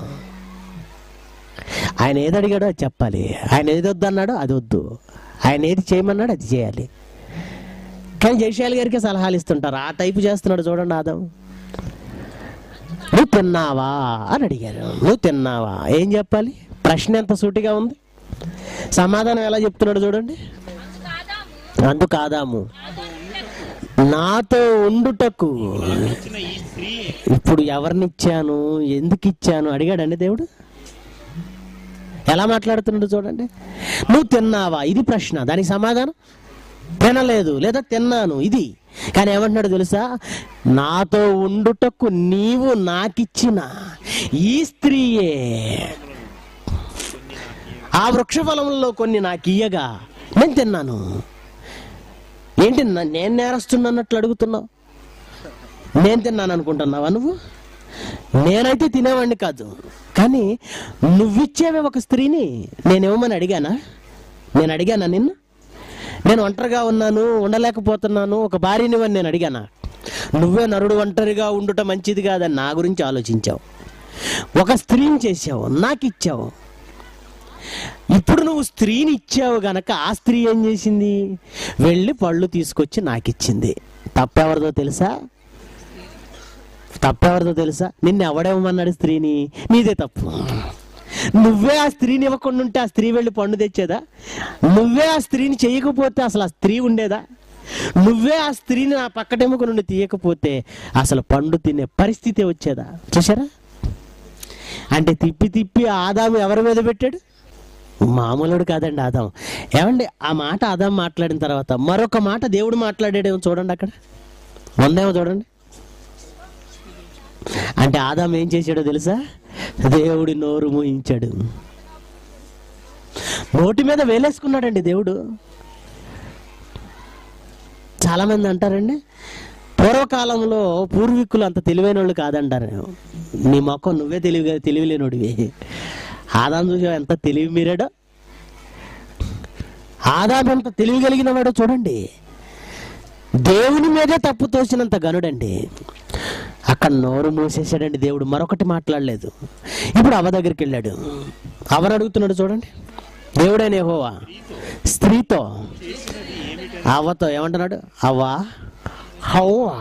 ఆయన ఏది అడిగాడో అది చెప్పాలి ఆయన ఏది వద్దన్నాడో అది వద్దు ఆయన ఏది చేయమన్నాడో అది చేయాలి కానీ జయశాలి గారికి సలహాలు ఇస్తుంటారు ఆ టైపు చేస్తున్నాడు చూడండి ఆదం నువ్వు తిన్నావా అని అడిగారు నువ్వు తిన్నావా ఏం చెప్పాలి ప్రశ్న ఎంత సూటిగా ఉంది సమాధానం ఎలా చెప్తున్నాడు చూడండి అందుకు ఆదాము నాతో ఉండుటకు ఇచ్చిన ఈ స్త్రీ ఇప్పుడు ఎవరినిచ్చాను ఎందుకు ఇచ్చాను అడిగాడండి దేవుడు ఎలా మాట్లాడుతున్నాడు చూడండి నువ్వు తిన్నావా ఇది ప్రశ్న దానికి సమాధానం తినలేదు లేదా తిన్నాను ఇది కానీ ఏమంటున్నాడు తెలుసా నాతో ఉండుటకు నీవు నాకిచ్చిన ఈ స్త్రీయే ఆ వృక్షఫలంలో కొన్ని నాకు ఇయ్యగా నేను తిన్నాను ఏంటి నా- నేను నేరస్తున్నట్లు అడుగుతున్నావు నేను తిన్నాను అనుకుంటున్నావా నువ్వు నేనైతే తినేవాడిని కాదు కానీ నువ్విచ్చేవే ఒక స్త్రీని నేనేమని అడిగానా నేను అడిగానా నిన్ను నేను ఒంటరిగా ఉన్నాను ఉండలేకపోతున్నాను ఒక భార్యనివని నేను అడిగానా నువ్వే నరుడు ఒంటరిగా ఉండుట మంచిది కాదని నా గురించి ఆలోచించావు ఒక స్త్రీని చేసావు నాకు ఇచ్చావు ఇప్పుడు నువ్వు స్త్రీని ఇచ్చావు గనక ఆ స్త్రీ ఏం చేసింది వెళ్ళి పళ్ళు తీసుకొచ్చి నాకిచ్చింది తప్పెవరిదో తెలుసా తప్పెవరిదో తెలుసా నిన్ను ఎవడేమన్నాడు స్త్రీని నీదే తప్పు నువ్వే ఆ స్త్రీని ఇవ్వకుండా ఉంటే ఆ స్త్రీ వెళ్ళి పండు తెచ్చేదా నువ్వే ఆ స్త్రీని చేయకపోతే అసలు ఆ స్త్రీ ఉండేదా నువ్వే ఆ స్త్రీని నా పక్కటెముక నుండి తీయకపోతే అసలు పండు తినే పరిస్థితి వచ్చేదా చూసారా అంటే తిప్పి తిప్పి ఆదాము ఎవరి మీద పెట్టాడు మామూలుడు కాదండి ఆదాం ఏమండి ఆ మాట ఆదాం మాట్లాడిన తర్వాత మరొక మాట దేవుడు మాట్లాడాడేమో చూడండి అక్కడ ఉందేమో చూడండి అంటే ఆదాం ఏం చేశాడో తెలుసా దేవుడి నోరు మూయించాడు నోటి మీద వేలేసుకున్నాడండి దేవుడు చాలా మంది అంటారండి పూర్వకాలంలో పూర్వీకులు అంత తెలివైన వాళ్ళు కాదంటారు నీ మొక్కం నువ్వే తెలివిగా తెలివిలేనోడివి ఆదాం చూసా ఎంత తెలివి మీరాడో ఆదాం ఎంత తెలివి కలిగిన వాడో చూడండి దేవుని మీదే తప్పు తోసినంత గనుడండి అక్కడ నోరు మూసేసాడండి దేవుడు మరొకటి మాట్లాడలేదు ఇప్పుడు అవ దగ్గరికి వెళ్ళాడు అవరు అడుగుతున్నాడు చూడండి దేవుడైన యెహోవా స్త్రీతో అవ్వతో ఏమంటున్నాడు అవ్వా హవ్వా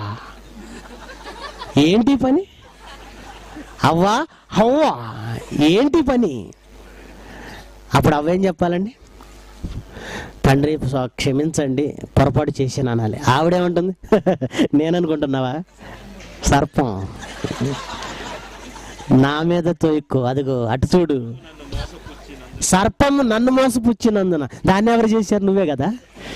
ఏంటి పని అవ్వా హవ్వా ఏంటి పని అప్పుడు అవ్వేం చెప్పాలండి తండ్రి స్వ- క్షమించండి పొరపాటు చేశాను అనాలి ఆవిడేమంటుంది నేను అనుకుంటున్నావా సర్పం నా మీద తోయిక్కో అదిగో అటు చూడు సర్పం నన్ను మోసపుచ్చినందున దాన్ని ఎవరు చేశారు నువ్వే కదా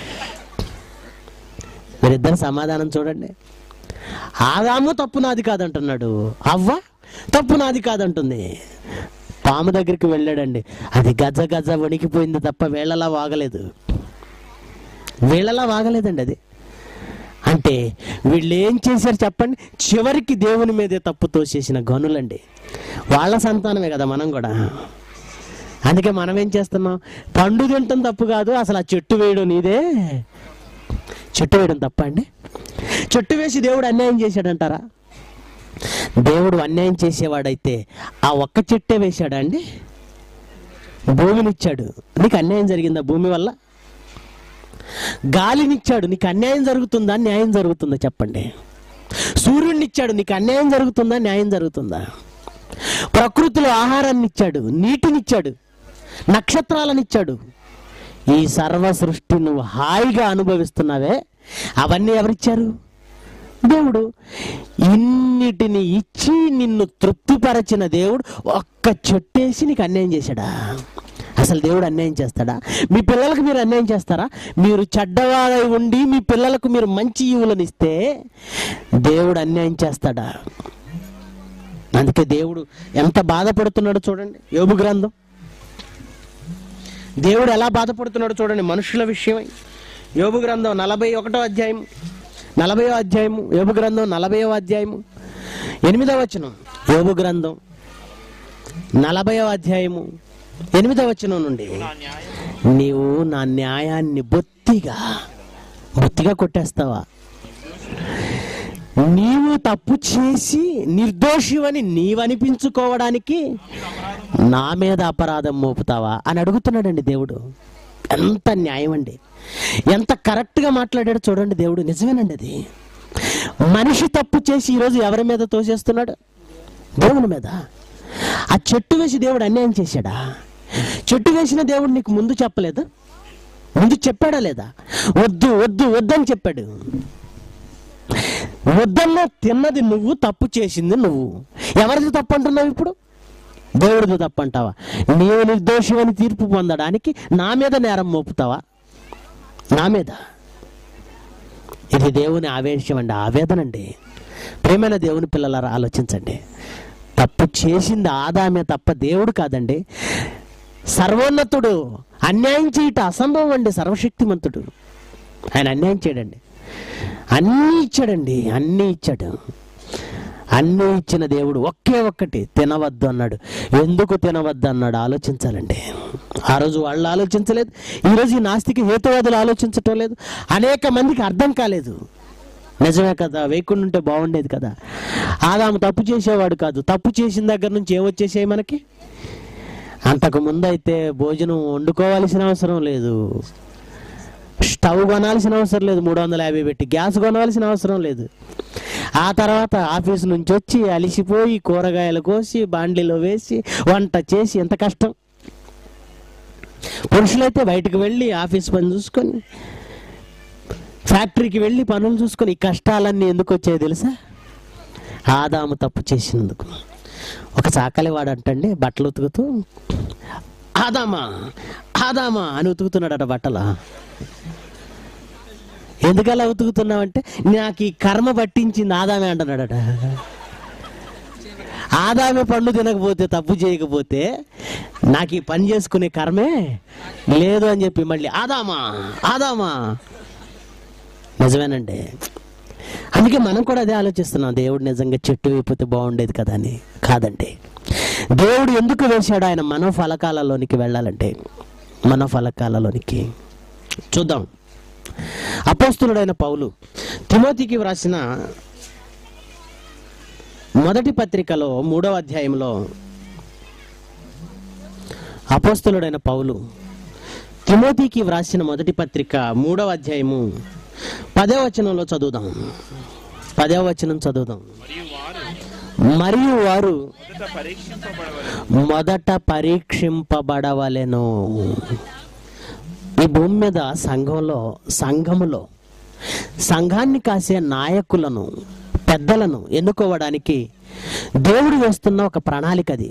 మీరిద్దరు సమాధానం చూడండి ఆదాము తప్పు నాది కాదంటున్నాడు అవ్వ తప్పు నాది కాదంటుంది పాము దగ్గరికి వెళ్ళాడండి అది గజ గజ వణికిపోయింది తప్ప వేళలా వాగలేదు వీళ్ళలా వాగలేదండి అది అంటే వీళ్ళు ఏం చేశారు చెప్పండి చివరికి దేవుని మీదే తప్పు తోసేసిన గనులండి వాళ్ళ సంతానమే కదా మనం కూడా అందుకే మనం ఏం చేస్తున్నాం పండు తింటాం తప్పు కాదు అసలు ఆ చెట్టు వేయడం నీదే చెట్టు వేయడం తప్ప అండి చెట్టు వేసి దేవుడు అన్యాయం చేశాడంటారా దేవుడు అన్యాయం చేసేవాడైతే ఆ ఒక్క చెట్టే వేశాడా అండి భూమినిచ్చాడు నీకు అన్యాయం జరిగిందా భూమి వల్ల గాలినిచ్చాడు నీకు అన్యాయం జరుగుతుందా న్యాయం జరుగుతుందా చెప్పండి సూర్యుడినిచ్చాడు నీకు అన్యాయం జరుగుతుందా న్యాయం జరుగుతుందా ప్రకృతిలో ఆహారాన్ని ఇచ్చాడు నీటినిచ్చాడు నక్షత్రాలనిచ్చాడు ఈ సర్వ సృష్టి నువ్వు హాయిగా అనుభవిస్తున్నావే అవన్నీ ఎవరిచ్చారు దేవుడు ఇన్నిటిని ఇచ్చి నిన్ను తృప్తిపరచిన దేవుడు ఒక్క చెట్టేసి నీకు అన్యాయం చేశాడా అసలు దేవుడు అన్యాయం చేస్తాడా మీ పిల్లలకు మీరు అన్యాయం చేస్తారా మీరు చెడ్డవాడై ఉండి మీ పిల్లలకు మీరు మంచి ఈవులను ఇస్తే దేవుడు అన్యాయం చేస్తాడా అందుకే దేవుడు ఎంత బాధపడుతున్నాడో చూడండి యోబు గ్రంథం దేవుడు ఎలా బాధపడుతున్నాడో చూడండి మనుషుల విషయమై యోబు గ్రంథం నలభై ఒకటో అధ్యాయం నలభయో అధ్యాయము యోబు గ్రంథం నలభయో అధ్యాయము ఎనిమిదవ వచనం యోబు గ్రంథం నలభయో అధ్యాయము ఎనిమిదవ వచనం నుండి నా న్యాయం నీవు నా న్యాయాన్ని బొత్తిగా బొత్తిగా కొట్టేస్తావా నీవు తప్పు చేసి నిర్దోషివని నీవనిపించుకోవడానికి నా మీద అపరాధం మోపుతావా అని అడుగుతున్నాడండి దేవుడు ఎంత న్యాయం అండి ఎంత కరెక్ట్గా మాట్లాడాడు చూడండి దేవుడు నిజమేనండి అది మనిషి తప్పు చేసి ఈరోజు ఎవరి మీద తోసేస్తున్నాడు దేవుని మీద ఆ చెట్టు వేసి దేవుడు అన్యాయం చేశాడా చెట్టు వేసిన దేవుడు నీకు ముందు చెప్పలేదు ముందు చెప్పాడా లేదా వద్దు వద్దు వద్దని చెప్పాడు వద్దన్నా తిన్నది నువ్వు తప్పు చేసింది నువ్వు ఎవరిది తప్పు అంటున్నావు ఇప్పుడు దేవుడిది తప్పు అంటావా నీవు నిర్దోషమని తీర్పు పొందడానికి నా మీద నేరం మోపుతావా నా మీద ఇది దేవుని ఆవేశం అండి ఆవేదన అండి ప్రేమైన దేవుని పిల్లలారా ఆలోచించండి తప్పు చేసింది ఆదామే తప్ప దేవుడు కాదండి సర్వోన్నతుడు అన్యాయం చేయట అసంభవం అండి సర్వశక్తిమంతుడు ఆయన అన్యాయం చేయడండి అన్నీ ఇచ్చాడండి అన్నీ ఇచ్చాడు అన్నీ ఇచ్చిన దేవుడు ఒకే ఒక్కటి తినవద్దు అన్నాడు ఎందుకు తినవద్దు అన్నాడు ఆలోచించాలండి ఆ రోజు వాళ్ళు ఆలోచించలేదు ఈరోజు ఈ నాస్తిక హేతువాదులు ఆలోచించటం లేదు అనేక మందికి అర్థం కాలేదు నిజమే కదా వేయకుండా ఉంటే బాగుండేది కదా ఆదాము తప్పు చేసేవాడు కాదు తప్పు చేసిన దగ్గర నుంచి ఏమొచ్చేసాయి మనకి అంతకు ముందు అయితే భోజనం వండుకోవాల్సిన అవసరం లేదు స్టవ్ కొనాల్సిన అవసరం లేదు మూడు వందల యాభై పెట్టి గ్యాస్ కొనాల్సిన అవసరం లేదు ఆ తర్వాత ఆఫీస్ నుంచి వచ్చి అలిసిపోయి కూరగాయలు కోసి బాండ్లీలో వేసి వంట చేసి ఎంత కష్టం పురుషులైతే బయటకు వెళ్ళి ఆఫీస్ పని చూసుకొని ఫ్యాక్టరీకి వెళ్ళి పనులు చూసుకొని ఈ కష్టాలన్నీ ఎందుకు వచ్చాయి తెలుసా ఆదాము తప్పు చేసినందుకు ఒక చాకలి వాడంటండి బట్టలు ఉతుకుతూ ఆదామా ఆదామా అని ఉతుకుతున్నాడట బట్టల ఎందుకలా ఉతుకుతున్నావంటే నాకు ఈ కర్మ పట్టించింది ఆదామే అంటున్నాడట ఆదామే పండు తినకపోతే తప్పు చేయకపోతే నాకు ఈ పని చేసుకునే కర్మే లేదు అని చెప్పి మళ్ళీ ఆదామా ఆదామా నిజమేనండి అందుకే మనం కూడా అదే ఆలోచిస్తున్నాం దేవుడు నిజంగా చెట్టు అయిపోతే బాగుండేది కదా అని కాదండి దేవుడు ఎందుకు వేశాడు ఆయన మనో ఫలకాలలోనికి వెళ్ళాలంటే మనో ఫలకాలలోనికి చూద్దాం అపోస్తులుడైన పౌలు తిమోతికి వ్రాసిన మొదటి పత్రికలో మూడవ అధ్యాయంలో అపోస్తులుడైన పౌలు తిమోతికి వ్రాసిన మొదటి పత్రిక మూడవ అధ్యాయము పదవ వచనంలో చదువుదాం పదవ వచనం చదువుదాం మరియు వారు మరియు వారు మొదట పరీక్షింపబడవలెను మొదట పరీక్షింపబడవలెను ఈ భూమి మీద సంఘంలో సంఘములో సంఘాన్ని కాసే నాయకులను పెద్దలను ఎన్నుకోవడానికి దేవుడు వేస్తున్న ఒక ప్రణాళిక అది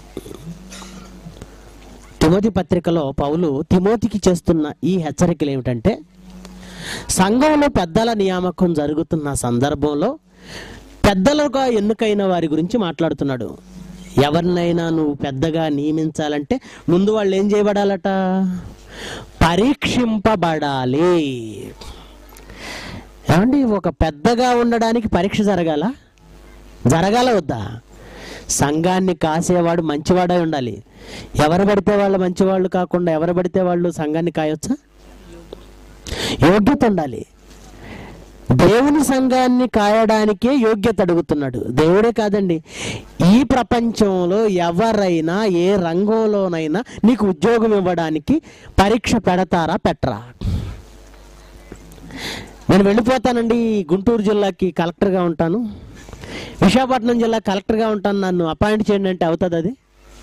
తిమోతి పత్రికలో పౌలు తిమోతికి చేస్తున్న ఈ హెచ్చరికలు ఏమిటంటే సంఘంలో పెద్దల నియామకం జరుగుతున్న సందర్భంలో పెద్దలుగా ఎన్నికైన వారి గురించి మాట్లాడుతున్నాడు ఎవరినైనా నువ్వు పెద్దగా నియమించాలంటే ముందు వాళ్ళు ఏం చేయబడాలట పరీక్షింపబడాలి ఏమండి ఒక పెద్దగా ఉండడానికి పరీక్ష జరగాల జరగాల వద్దా సంఘాన్ని కాసేవాడు మంచివాడై ఉండాలి ఎవరు పడితే వాళ్ళు మంచివాళ్ళు కాకుండా ఎవరు పడితే వాళ్ళు సంఘాన్ని కాయొచ్చా యోగ్యత ఉండాలి దేవుని సంఘాన్ని కాయడానికే యోగ్యత అడుగుతున్నాడు దేవుడే కాదండి ఈ ప్రపంచంలో ఎవరైనా ఏ రంగంలోనైనా నీకు ఉద్యోగం ఇవ్వడానికి పరీక్ష పెడతారా పెట్టరా నేను వెళ్ళిపోతానండి గుంటూరు జిల్లాకి కలెక్టర్గా ఉంటాను విశాఖపట్నం జిల్లా కలెక్టర్గా ఉంటాను నన్ను అపాయింట్ చేయండి అంటే అవుతుంది అది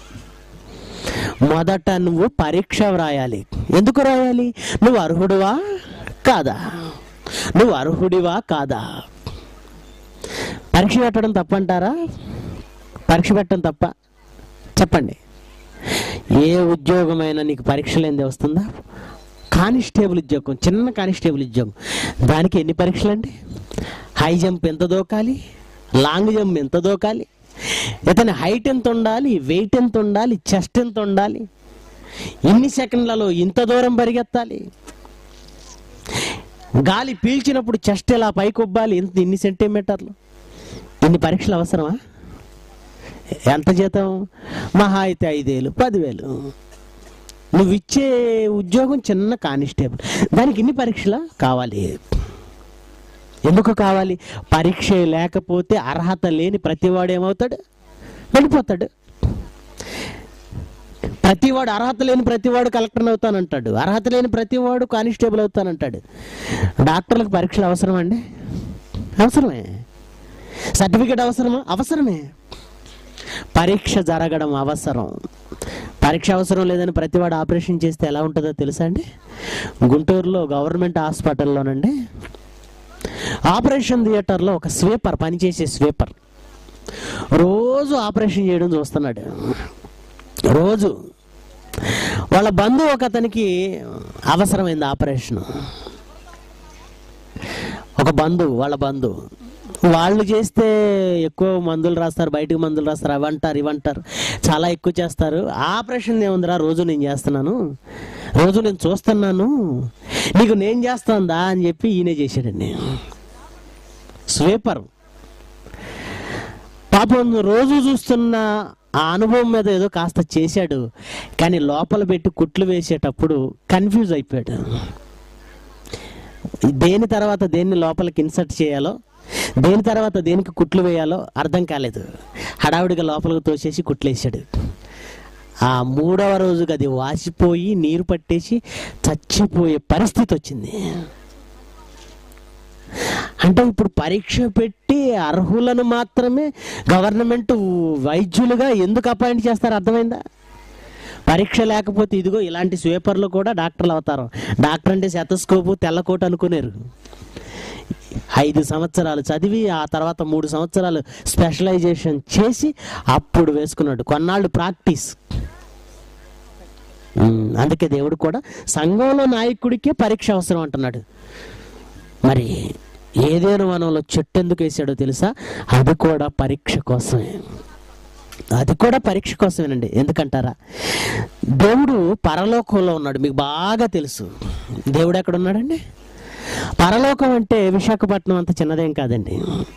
మొదట నువ్వు పరీక్ష వ్రాయాలి ఎందుకు రాయాలి నువ్వు అర్హుడువా కాదా నువ్వు అర్హుడివా కాదా పరీక్ష పెట్టడం తప్పంటారా పరీక్ష పెట్టడం తప్ప చెప్పండి ఏ ఉద్యోగమైనా నీకు పరీక్ష లేనిదే వస్తుందా కానిస్టేబుల్ ఉద్యోగం చిన్న కానిస్టేబుల్ ఉద్యోగం దానికి ఎన్ని పరీక్షలు అండి హై జంప్ ఎంత దూకాలి లాంగ్ జంప్ ఎంత దూకాలి ఇతని హైట్ ఎంత ఉండాలి వెయిట్ ఎంత ఉండాలి చెస్ట్ ఎంత ఉండాలి ఇన్ని సెకండ్లలో ఇంత దూరం పరిగెత్తాలి గాలి పీల్చినప్పుడు చెస్ట్ ఎలా పైకి ఉబ్బాలి ఇంత ఇన్ని సెంటీమీటర్లు ఇన్ని పరీక్షలు అవసరమా ఎంత జీతం మహా అయితే ఐదేలు పదివేలు నువ్వు ఇచ్చే ఉద్యోగం చిన్న కానిస్టేబుల్ దానికి ఇన్ని పరీక్షల కావాలి ఎందుకు కావాలి పరీక్ష లేకపోతే అర్హత లేని ప్రతివాడు ఏమవుతాడు వెళ్ళిపోతాడు ప్రతివాడు అర్హత లేని ప్రతివాడు కలెక్టర్ అవుతానంటాడు అర్హత లేని ప్రతివాడు కానిస్టేబుల్ అవుతానంటాడు డాక్టర్లకు పరీక్షలు అవసరం అండి అవసరమే సర్టిఫికేట్ అవసరమా అవసరమే పరీక్ష జరగడం అవసరం పరీక్ష అవసరం లేదని ప్రతివాడు ఆపరేషన్ చేస్తే ఎలా ఉంటుందో తెలుసా అండి గుంటూరులో గవర్నమెంట్ హాస్పిటల్లోనండి ఆపరేషన్ థియేటర్లో ఒక స్వీపర్ పనిచేసే స్వీపర్ రోజు ఆపరేషన్ చేయడం చూస్తున్నాడు రోజు వాళ్ళ బంధువు ఒక అతనికి అవసరమైంది ఆపరేషన్ ఒక బంధువు వాళ్ళ బంధువు వాళ్ళు చేస్తే ఎక్కువ మందులు రాస్తారు బయటకు మందులు రాస్తారు అవి అంటారు ఇవి అంటారు చాలా ఎక్కువ చేస్తారు ఆపరేషన్ ఏముందిరా రోజు నేను చేస్తున్నాను రోజు నేను చూస్తున్నాను నీకు నేను చేస్తాందా అని చెప్పి ఈయనే చేశాడండి స్వీపర్ పాపం రోజు చూస్తున్న ఆ అనుభవం మీద ఏదో కాస్త చేశాడు కానీ లోపల పెట్టి కుట్లు వేసేటప్పుడు కన్ఫ్యూజ్ అయిపోయాడు దేని తర్వాత దేన్ని లోపలికి ఇన్సర్ట్ చేయాలో దేని తర్వాత దేనికి కుట్లు వేయాలో అర్థం కాలేదు హడావుడిగా లోపలికి తోసేసి కుట్లు వేసాడు ఆ మూడవ రోజుకి అది వాసిపోయి నీరు పట్టేసి చచ్చిపోయే పరిస్థితి వచ్చింది అంటే ఇప్పుడు పరీక్ష పెట్టి అర్హులను మాత్రమే గవర్నమెంట్ వైద్యులుగా ఎందుకు అపాయింట్ చేస్తారు అర్థమైందా పరీక్ష లేకపోతే ఇదిగో ఇలాంటి స్వీపర్లు కూడా డాక్టర్లు అవుతారు డాక్టర్ అంటే శతస్కోపు తెల్లకోట అనుకునేరు ఐదు సంవత్సరాలు చదివి ఆ తర్వాత మూడు సంవత్సరాలు స్పెషలైజేషన్ చేసి అప్పుడు వేసుకున్నాడు కొన్నాళ్ళు ప్రాక్టీస్ ఉమ్, అందుకే దేవుడు కూడా సంఘంలో నాయకుడికే పరీక్ష అవసరం అంటున్నాడు మరి ఏదేను వనంలో చెట్టు ఎందుకు వేసాడో తెలుసా అది కూడా పరీక్ష కోసమే అది కూడా పరీక్ష కోసమేనండి ఎందుకంటారా దేవుడు పరలోకంలో ఉన్నాడు మీకు బాగా తెలుసు దేవుడు ఎక్కడ ఉన్నాడండి పరలోకం అంటే విశాఖపట్నం అంత చిన్నదేం కాదండి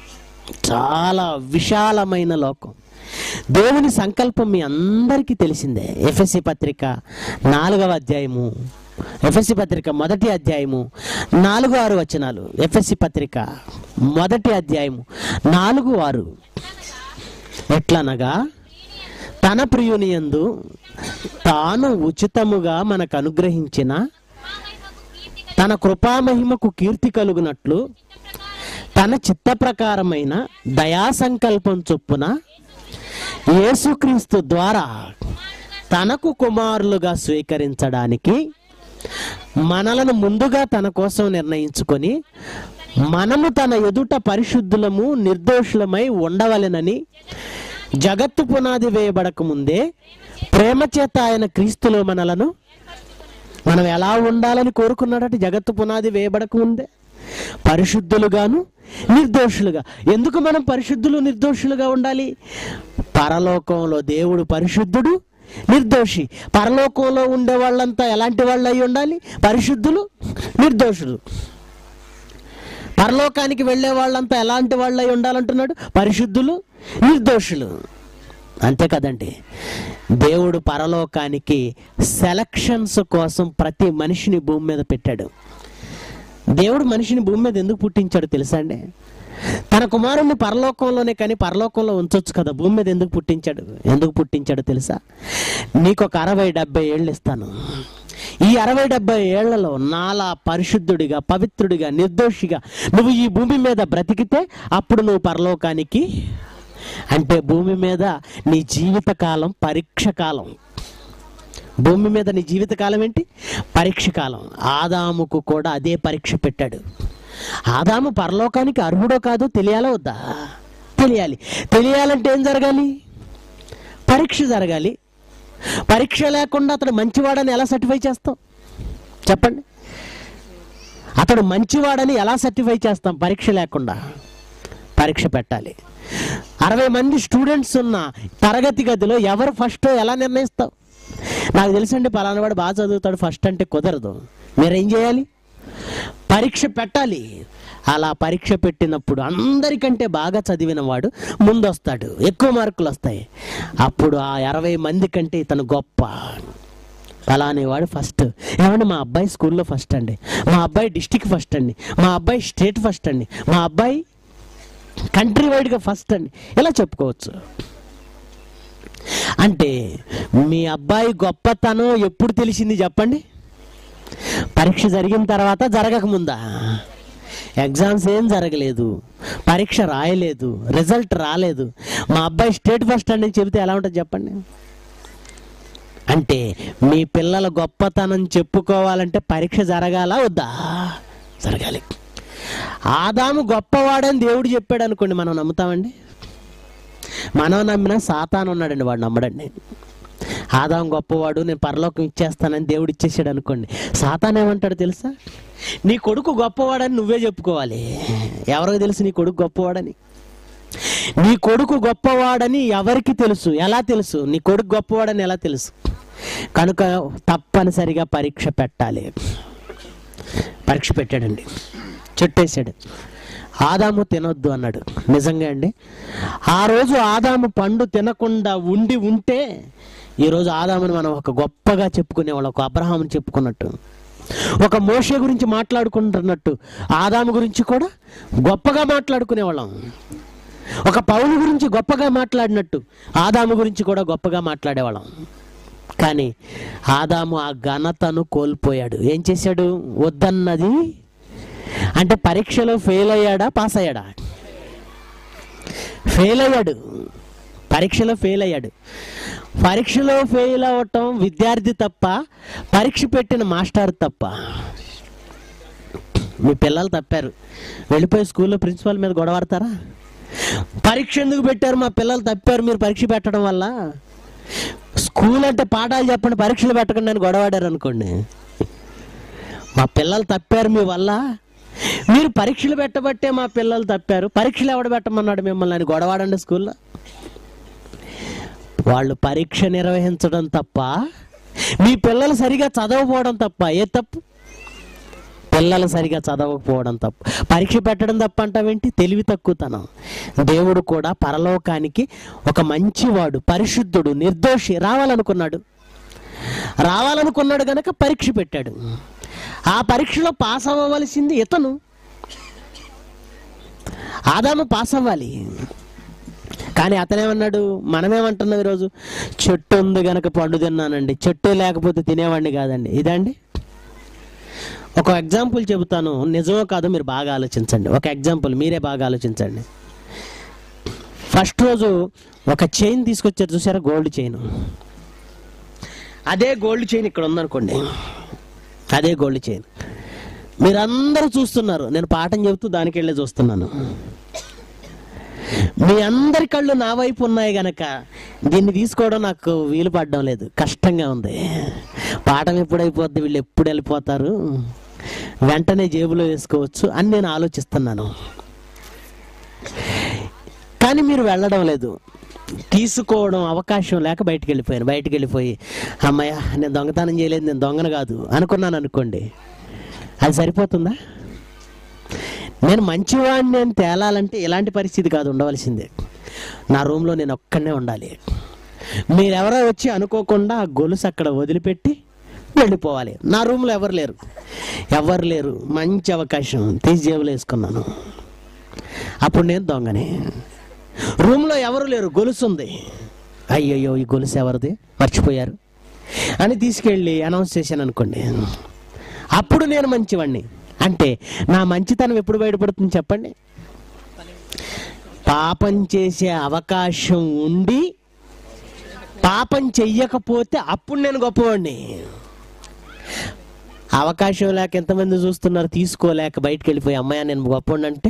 చాలా విశాలమైన లోకం దేవుని సంకల్పం మీ అందరికీ తెలిసిందే ఎఫ్ఎస్సి పత్రిక నాలుగవ అధ్యాయము ఎఫ్ఎస్సి పత్రిక మొదటి అధ్యాయము నాలుగు ఆరు వచనాలు ఎఫ్ఎస్సి పత్రిక మొదటి అధ్యాయము నాలుగు ఆరు ఎట్లనగా తన ప్రియుని యందు తాను ఉచితముగా మనకు అనుగ్రహించిన తన కృపామహిమకు కీర్తి కలుగునట్లు తన చిత్త ప్రకారమైన దయా సంకల్పం చొప్పున యేసుక్రీస్తు ద్వారా తనకు కుమారులుగా స్వీకరించడానికి మనలను ముందుగా తన కోసం నిర్ణయించుకొని మనము తన ఎదుట పరిశుద్ధులము నిర్దోషులమై ఉండవలెనని జగత్తు పునాది వేయబడక ముందే ప్రేమ చేత ఆయన క్రీస్తులో మనలను మనం ఎలా ఉండాలని కోరుకున్నాడట జగత్తు పునాది వేయబడక ముందే పరిశుద్ధులుగాను నిర్దోషులుగా ఎందుకు మనం పరిశుద్ధులు నిర్దోషులుగా ఉండాలి పరలోకంలో దేవుడు పరిశుద్ధుడు నిర్దోషి పరలోకంలో ఉండే వాళ్ళంతా ఎలాంటి వాళ్ళు అయి ఉండాలి పరిశుద్ధులు నిర్దోషులు పరలోకానికి వెళ్ళే వాళ్ళంతా ఎలాంటి వాళ్ళు అయి ఉండాలంటున్నాడు పరిశుద్ధులు నిర్దోషులు అంతే కదండి దేవుడు పరలోకానికి సెలక్షన్స్ కోసం ప్రతి మనిషిని భూమి మీద పెట్టాడు దేవుడు మనిషిని భూమి మీద ఎందుకు పుట్టించాడు తెలుసా అండి తన కుమారుణ్ణి పరలోకంలోనే కానీ పరలోకంలో ఉంచొచ్చు కదా భూమి మీద ఎందుకు పుట్టించాడు ఎందుకు పుట్టించాడు తెలుసా నీకు ఒక అరవై డెబ్బై ఏళ్ళు ఇస్తాను ఈ అరవై డెబ్బై ఏళ్లలో నాలా పరిశుద్ధుడిగా పవిత్రుడిగా నిర్దోషిగా నువ్వు ఈ భూమి మీద బ్రతికితే అప్పుడు నువ్వు పరలోకానికి అంటే భూమి మీద నీ జీవిత కాలం పరీక్ష కాలం భూమి మీద నీ జీవిత కాలం ఏంటి పరీక్ష కాలం ఆదాముకు కూడా అదే పరీక్ష పెట్టాడు ఆదాము పరలోకానికి అర్హుడో కాదో తెలియాలా వద్దా తెలియాలి తెలియాలంటే ఏం జరగాలి పరీక్ష జరగాలి పరీక్ష లేకుండా అతడు మంచివాడని ఎలా సర్టిఫై చేస్తాం చెప్పండి అతడు మంచివాడని ఎలా సర్టిఫై చేస్తాం పరీక్ష లేకుండా పరీక్ష పెట్టాలి అరవై మంది స్టూడెంట్స్ ఉన్న తరగతి గదిలో ఎవరు ఫస్ట్ ఎలా నిర్ణయిస్తావు నాకు తెలుసండి పలానా వాడు బాగా చదువుతాడు ఫస్ట్ అంటే కుదరదు మీరేం చేయాలి పరీక్ష పెట్టాలి అలా పరీక్ష పెట్టినప్పుడు అందరికంటే బాగా చదివిన వాడు ముందొస్తాడు ఎక్కువ మార్కులు వస్తాయి అప్పుడు ఆ అరవై మంది కంటే ఇతను గొప్ప ఫలానే వాడు ఫస్ట్ ఏమంటే మా అబ్బాయి స్కూల్లో ఫస్ట్ అండి మా అబ్బాయి డిస్టిక్ ఫస్ట్ అండి మా అబ్బాయి స్టేట్ ఫస్ట్ అండి మా అబ్బాయి కంట్రీ వైడ్గా ఫస్ట్ అండి ఇలా చెప్పుకోవచ్చు అంటే మీ అబ్బాయి గొప్పతనం ఎప్పుడు తెలిసింది చెప్పండి పరీక్ష జరిగిన తర్వాత జరగక ముందా ఎగ్జామ్స్ ఏం జరగలేదు పరీక్ష రాయలేదు రిజల్ట్ రాలేదు మా అబ్బాయి స్టేట్ ఫస్ట్ అని చెబితే ఎలా ఉంటుంది చెప్పండి అంటే మీ పిల్లల గొప్పతనం చెప్పుకోవాలంటే పరీక్ష జరగాల వద్దా జరగాలి ఆదాము గొప్పవాడని దేవుడు చెప్పాడు అనుకోండి మనం నమ్ముతామండి మనం నమ్మినా సాతాను ఉన్నాడండి వాడు నమ్మడండి ఆదాం గొప్పవాడు నేను పరలోకం ఇచ్చేస్తానని దేవుడు ఇచ్చేసాడు అనుకోండి సాతాన్ ఏమంటాడు తెలుసా నీ కొడుకు గొప్పవాడని నువ్వే చెప్పుకోవాలి ఎవరికి తెలుసు నీ కొడుకు గొప్పవాడని నీ కొడుకు గొప్పవాడని ఎవరికి తెలుసు ఎలా తెలుసు నీ కొడుకు గొప్పవాడని ఎలా తెలుసు కనుక తప్పనిసరిగా పరీక్ష పెట్టాలి పరీక్ష పెట్టాడండి చెట్టేశాడు ఆదాము తినొద్దు అన్నాడు నిజంగా అండి ఆ రోజు ఆదాము పండు తినకుండా ఉండి ఉంటే ఈరోజు ఆదాముని మనం ఒక గొప్పగా చెప్పుకునేవాళ్ళం ఒక అబ్రహాముని చెప్పుకున్నట్టు ఒక మోషే గురించి మాట్లాడుకుంటున్నట్టు ఆదాము గురించి కూడా గొప్పగా మాట్లాడుకునేవాళ్ళం ఒక పౌలు గురించి గొప్పగా మాట్లాడినట్టు ఆదాము గురించి కూడా గొప్పగా మాట్లాడేవాళ్ళం కానీ ఆదాము ఆ ఘనతను కోల్పోయాడు ఏం చేశాడు వద్దన్నది అంటే పరీక్షలో ఫెయిల్ అయ్యాడా పాస్ అయ్యాడా ఫెయిల్ అయ్యాడు పరీక్షలో ఫెయిల్ అయ్యాడు పరీక్షలో ఫెయిల్ అవ్వటం విద్యార్థి తప్ప పరీక్ష పెట్టిన మాస్టర్ తప్ప మీ పిల్లలు తప్పారు వెళ్ళిపోయి స్కూల్లో ప్రిన్సిపాల్ మీద గొడవడతారా పరీక్ష ఎందుకు పెట్టారు మా పిల్లలు తప్పారు మీరు పరీక్ష పెట్టడం వల్ల స్కూల్ అంటే పాఠాలు చెప్పండి పరీక్షలు పెట్టకుండా నేను గొడవాడారు అనుకోండి మా పిల్లలు తప్పారు మీ వల్ల మీరు పరీక్షలు పెట్టబట్టే మా పిల్లలు తప్పారు పరీక్షలు ఎవడ పెట్టమన్నాడు మిమ్మల్ని అని గొడవాడండి స్కూల్లో వాళ్ళు పరీక్ష నిర్వహించడం తప్ప మీ పిల్లలు సరిగా చదవకపోవడం తప్ప ఏ తప్పు పిల్లలు సరిగా చదవకపోవడం తప్పు పరీక్ష పెట్టడం తప్ప అంటావేంటి తెలివి తక్కువతనం దేవుడు కూడా పరలోకానికి ఒక మంచివాడు పరిశుద్ధుడు నిర్దోషి రావాలనుకున్నాడు రావాలనుకున్నాడు గనక పరీక్ష పెట్టాడు ఆ పరీక్షలో పాస్ అవ్వవలసింది ఇతను ఆదాము పాస్ అవ్వాలి కానీ అతనేమన్నాడు మనమేమంటున్నాం ఈరోజు చెట్టు ఉంది గనక పండు తిన్నానండి చెట్టు లేకపోతే తినేవాడిని కాదండి ఇదండి ఒక ఎగ్జాంపుల్ చెబుతాను నిజమో కాదో మీరు బాగా ఆలోచించండి ఒక ఎగ్జాంపుల్ మీరే బాగా ఆలోచించండి ఫస్ట్ రోజు ఒక చైన్ తీసుకొచ్చారు చూసారా గోల్డ్ చైన్ అదే గోల్డ్ చైన్ ఇక్కడ ఉందనుకోండి అదే గోల్డ్ చైన్ మీరందరూ చూస్తున్నారు నేను పాఠం చెబుతూ దానికి వెళ్ళి చూస్తున్నాను మీ అందరి కళ్ళు నా వైపు ఉన్నాయి గనక దీన్ని తీసుకోవడం నాకు వీలు పడడం లేదు కష్టంగా ఉంది పాఠం ఎప్పుడైపోద్ది వీళ్ళు ఎప్పుడు వెళ్ళిపోతారు వెంటనే జేబులో వేసుకోవచ్చు అని నేను ఆలోచిస్తున్నాను కానీ మీరు వెళ్ళడం లేదు తీసుకోవడం అవకాశం లేక బయటికి వెళ్ళిపోయాను బయటికి వెళ్ళిపోయి అమ్మయ్య నేను దొంగతనం చేయలేదు నేను దొంగను కాదు అనుకున్నాను అనుకోండి అది సరిపోతుందా నేను మంచివాడిని అని తేలాలంటే ఇలాంటి పరిస్థితి కాదు ఉండవలసిందే నా రూమ్లో నేను ఒక్కడనే ఉండాలి మీరెవరో వచ్చి అనుకోకుండా ఆ గొలుసు అక్కడ వదిలిపెట్టి వెళ్ళిపోవాలి నా రూమ్లో ఎవరు లేరు ఎవరు లేరు మంచి అవకాశం తీసి జేబులో వేసుకున్నాను అప్పుడు నేను దొంగనే రూమ్లో ఎవరు లేరు గొలుసు ఉంది అయ్యయ్యో ఈ గొలుసు ఎవరిది మర్చిపోయారు అని తీసుకెళ్ళి అనౌన్స్ చేశాను అనుకోండి అప్పుడు నేను మంచివాడిని అంటే నా మంచితనం ఎప్పుడు బయటపడుతుంది చెప్పండి పాపం చేసే అవకాశం ఉండి పాపం చెయ్యకపోతే అప్పుడు నేను గొప్పవాడిని అవకాశం లేక ఎంతమంది చూస్తున్నారు తీసుకోలేక బయటికి వెళ్ళిపోయి అమ్మాయి నేను గొప్పవాడిని అంటే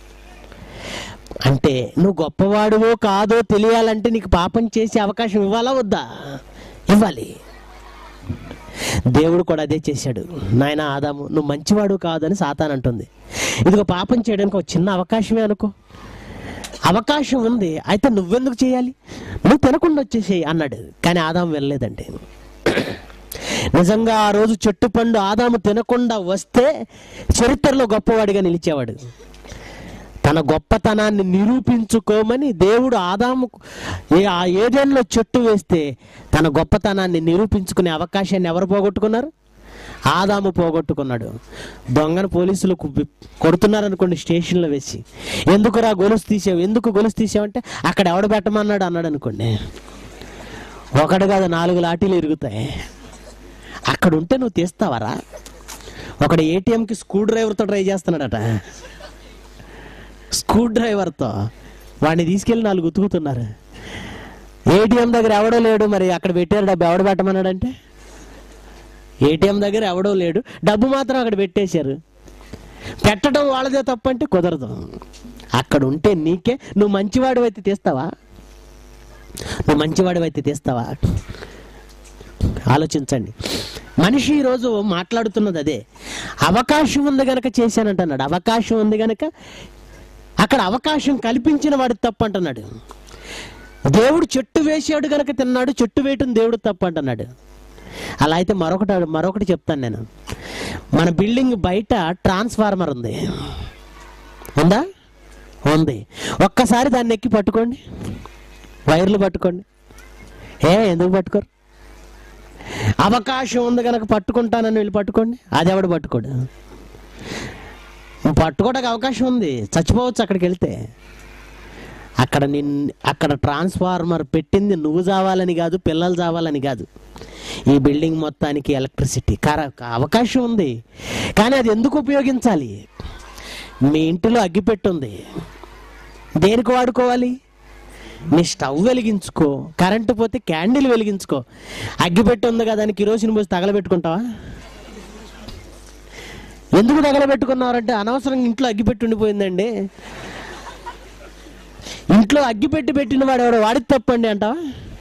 అంటే నువ్వు గొప్పవాడువో కాదో తెలియాలంటే నీకు పాపం చేసే అవకాశం ఇవ్వాలా వద్దా ఇవ్వాలి దేవుడు కూడా అదే చేశాడు నాయన ఆదాము నువ్వు మంచివాడు కాదని సాతాన్ అంటుంది ఇదిగో పాపం చేయడానికి ఒక చిన్న అవకాశమే అనుకో అవకాశం ఉంది అయితే నువ్వెందుకు చేయాలి నువ్వు తినకుండా వచ్చేసేయి అన్నాడు కానీ ఆదాము వెళ్ళలేదండి నిజంగా ఆ రోజు చెట్టు పండు ఆదాము తినకుండా వస్తే చరిత్రలో గొప్పవాడిగా నిలిచేవాడు తన గొప్పతనాన్ని నిరూపించుకోమని దేవుడు ఆదాము ఏ- ఆ ఏదైనా చెట్టు వేస్తే తన గొప్పతనాన్ని నిరూపించుకునే అవకాశాన్ని ఎవరు పోగొట్టుకున్నారు ఆదాము పోగొట్టుకున్నాడు దొంగను పోలీసులు కు- కొడుతున్నారు అనుకోండి స్టేషన్లో వేసి ఎందుకురా గొలుసు తీసావు ఎందుకు గొలుసు తీసావంటే అక్కడ ఎవడు పెట్టమన్నాడు అన్నాడు అనుకోండి ఒకటి కాదు నాలుగు లాఠీలు ఇరుగుతాయి అక్కడ ఉంటే నువ్వు తీస్తావరా ఒకడు ఏటీఎంకి స్క్రూ డ్రైవర్తో ట్రై చేస్తున్నాడట స్క్రూ డ్రైవర్తో వాడిని తీసుకెళ్ళి నాలుగు ఉతుకుతున్నారు ఏటీఎం దగ్గర ఎవడో లేడు మరి అక్కడ పెట్టారు డబ్బు ఎవడ పెట్టమన్నాడంటే ఏటీఎం దగ్గర ఎవడో లేడు డబ్బు మాత్రం అక్కడ పెట్టేశారు పెట్టడం వాళ్ళదే తప్పంటే కుదరదు అక్కడ ఉంటే నీకే నువ్వు మంచివాడు అయితే తీస్తావా నువ్వు మంచివాడు అయితే తీస్తావా ఆలోచించండి మనిషి ఈరోజు మాట్లాడుతున్నది అదే అవకాశం ఉంది గనక చేశానంటున్నాడు అవకాశం ఉంది గనక అక్కడ అవకాశం కల్పించిన వాడు తప్పు అంటున్నాడు దేవుడు చెట్టు వేసాడు గనక తిన్నాడు చెట్టు వేయటం దేవుడు తప్పు అంటున్నాడు అలా అయితే మరొకటి మరొకటి చెప్తాను నేను మన బిల్డింగ్ బయట ట్రాన్స్ఫార్మర్ ఉంది ఉందా ఉంది ఒక్కసారి దాన్ని ఎక్కి పట్టుకోండి వైర్లు పట్టుకోండి ఏ ఎందుకు పట్టుకోరు అవకాశం ఉంది కనుక పట్టుకుంటానని వెళ్ళి పట్టుకోండి అది ఎవడు పట్టుకోడు పట్టుకోవడానికి అవకాశం ఉంది చచ్చిపోవచ్చు అక్కడికి వెళ్తే అక్కడ నిన్ అక్కడ ట్రాన్స్ఫార్మర్ పెట్టింది నువ్వు చావాలని కాదు పిల్లలు చావాలని కాదు ఈ బిల్డింగ్ మొత్తానికి ఎలక్ట్రిసిటీ కర అవకాశం ఉంది కానీ అది ఎందుకు ఉపయోగించాలి మీ ఇంటిలో అగ్గిపెట్టి ఉంది దేనికి వాడుకోవాలి నీ స్టవ్ వెలిగించుకో కరెంటు పోతే క్యాండిల్ వెలిగించుకో అగ్గిపెట్టి ఉంది కదా అని కిరోసిన్ పోసి తగలబెట్టుకుంటావా ఎందుకు తగలబెట్టుకున్నారంటే అనవసరంగా ఇంట్లో అగ్గిపెట్టి ఉండిపోయిందండి ఇంట్లో అగ్గిపెట్టి పెట్టిన వాడు ఎవడో వాడికి తప్పండి అంటావా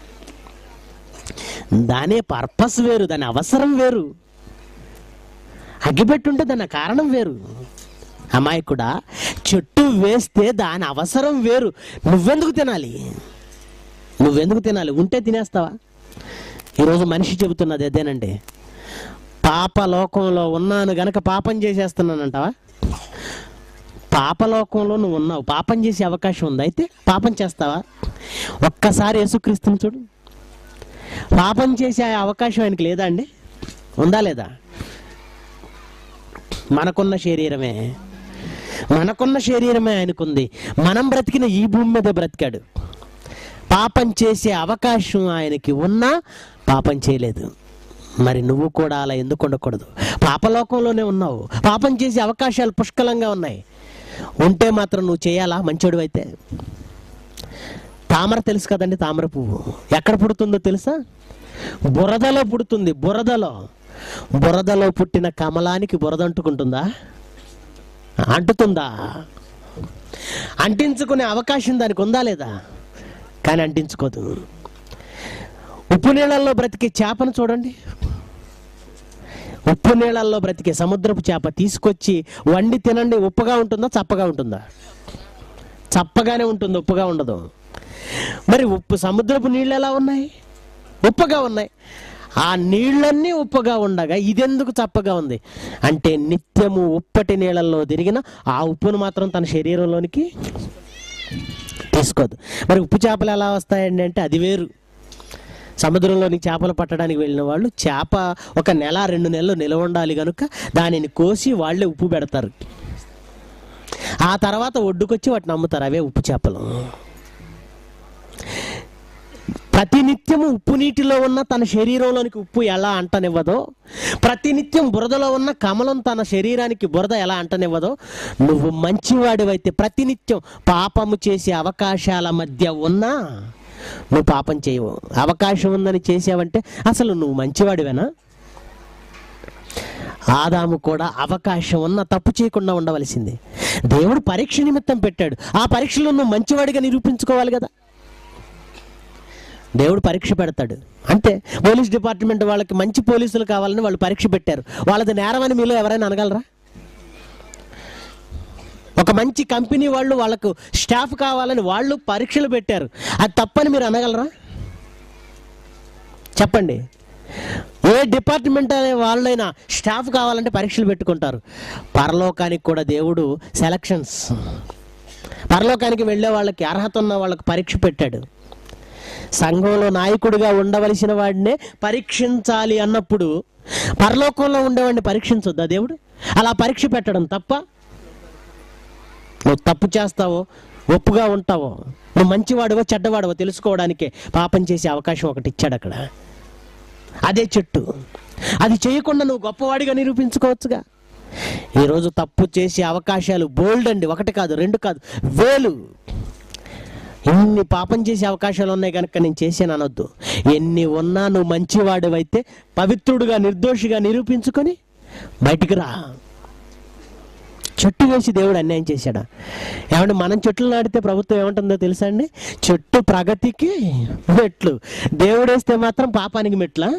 దానే పర్పస్ వేరు దాని అవసరం వేరు అగ్గిపెట్టుంటే దాని కారణం వేరు అమాయకుడా చెట్టు వేస్తే దాని అవసరం వేరు నువ్వెందుకు తినాలి నువ్వెందుకు తినాలి ఉంటే తినేస్తావా ఈరోజు మనిషి చెబుతున్నది అదేనండి పాప లోకంలో ఉన్నాను గనక పాపం చేసేస్తున్నానంటావా పాపలోకంలో నువ్వు ఉన్నావు పాపం చేసే అవకాశం ఉంది అయితే పాపం చేస్తావా ఒక్కసారి యేసుక్రీస్తుని చూడు పాపం చేసే అవకాశం ఆయనకి లేదా అండి ఉందా లేదా మనకున్న శరీరమే మనకున్న శరీరమే ఆయనకుంది మనం బ్రతికిన ఈ భూమి మీద బ్రతికాడు పాపం చేసే అవకాశం ఆయనకి ఉన్నా పాపం చేయలేదు మరి నువ్వు కూడా అలా ఎందుకు ఉండకూడదు పాపలోకంలోనే ఉన్నావు పాపం చేసే అవకాశాలు పుష్కలంగా ఉన్నాయి ఉంటే మాత్రం నువ్వు చేయాలా మంచోడు అయితే తామర తెలుసు కదండి తామర పువ్వు ఎక్కడ పుడుతుందో తెలుసా బురదలో పుడుతుంది బురదలో బురదలో పుట్టిన కమలానికి బురద అంటుకుంటుందా అంటుతుందా అంటించుకునే అవకాశం దానికి ఉందా లేదా కానీ అంటించుకోదు ఉప్పు నీళ్ళల్లో బ్రతికే చేపను చూడండి ఉప్పు నీళ్ళల్లో బ్రతికే సముద్రపు చేప తీసుకొచ్చి వండి తినండి ఉప్పుగా ఉంటుందా చప్పగా ఉంటుందా చప్పగానే ఉంటుంది ఉప్పుగా ఉండదు మరి ఉప్పు సముద్రపు నీళ్ళు ఎలా ఉన్నాయి ఉప్పుగా ఉన్నాయి ఆ నీళ్ళన్నీ ఉప్పుగా ఉండగా ఇదెందుకు చప్పగా ఉంది అంటే నిత్యము ఉప్పటి నీళ్ళల్లో తిరిగిన ఆ ఉప్పును మాత్రం తన శరీరంలోనికి తీసుకోదు మరి ఉప్పు చేపలు ఎలా వస్తాయండి అంటే అది వేరు సముద్రంలోని చేపలు పట్టడానికి వెళ్ళిన వాళ్ళు చేప ఒక నెల రెండు నెలలు నిలవ ఉండాలి కనుక దానిని కోసి వాళ్ళే ఉప్పు పెడతారు ఆ తర్వాత ఒడ్డుకొచ్చి వాటిని అమ్ముతారు అవే ఉప్పు చేపలు ప్రతినిత్యము ఉప్పు నీటిలో ఉన్న తన శరీరంలోనికి ఉప్పు ఎలా అంటనివ్వదో ప్రతినిత్యం బురదలో ఉన్న కమలం తన శరీరానికి బురద ఎలా అంటనివ్వదో నువ్వు మంచివాడివైతే ప్రతినిత్యం పాపము చేసే అవకాశాల మధ్య ఉన్నా నువ్వు పాపం చేయవు అవకాశం ఉందని చేసావంటే అసలు నువ్వు మంచివాడివేనా ఆదాము కూడా అవకాశం ఉన్న తప్పు చేయకుండా ఉండవలసింది దేవుడు పరీక్ష నిమిత్తం పెట్టాడు ఆ పరీక్షలో నువ్వు మంచివాడిగా నిరూపించుకోవాలి కదా దేవుడు పరీక్ష పెడతాడు అంతే పోలీస్ డిపార్ట్మెంట్ వాళ్ళకి మంచి పోలీసులు కావాలని వాళ్ళు పరీక్ష పెట్టారు వాళ్ళది నేరమని మీలో ఎవరైనా అనగలరా ఒక మంచి కంపెనీ వాళ్ళు వాళ్ళకు స్టాఫ్ కావాలని వాళ్ళు పరీక్షలు పెట్టారు అది తప్పని మీరు అనగలరా చెప్పండి ఏ డిపార్ట్మెంట్ అనే వాళ్ళైనా స్టాఫ్ కావాలంటే పరీక్షలు పెట్టుకుంటారు పరలోకానికి కూడా దేవుడు సెలక్షన్స్ పరలోకానికి వెళ్ళే వాళ్ళకి అర్హత ఉన్న వాళ్ళకి పరీక్ష పెట్టాడు సంఘంలో నాయకుడిగా ఉండవలసిన వాడినే పరీక్షించాలి అన్నప్పుడు పరలోకంలో ఉండేవాడిని పరీక్షించొద్దా దేవుడు అలా పరీక్ష పెట్టడం తప్ప నువ్వు తప్పు చేస్తావో ఒప్పుగా ఉంటావో నువ్వు మంచివాడివో చెడ్డవాడివో తెలుసుకోవడానికే పాపం చేసే అవకాశం ఒకటి ఇచ్చాడు అక్కడ అదే చెట్టు అది చేయకుండా నువ్వు గొప్పవాడిగా నిరూపించుకోవచ్చుగా ఈరోజు తప్పు చేసే అవకాశాలు బోల్డ్ అండి ఒకటి కాదు రెండు కాదు వేలు ఎన్ని పాపం చేసే అవకాశాలు ఉన్నాయి కనుక నేను చేసాను అనొద్దు ఎన్ని ఉన్నా నువ్వు మంచివాడివైతే పవిత్రుడుగా నిర్దోషిగా నిరూపించుకొని బయటికి రా చెట్టు వేసి దేవుడు అన్యాయం చేశాడా ఏమంటే మనం చెట్లు నాటితే ప్రభుత్వం ఏమంటుందో తెలుసా అండి చెట్టు ప్రగతికి మెట్లు దేవుడు వేస్తే మాత్రం పాపానికి మెట్లా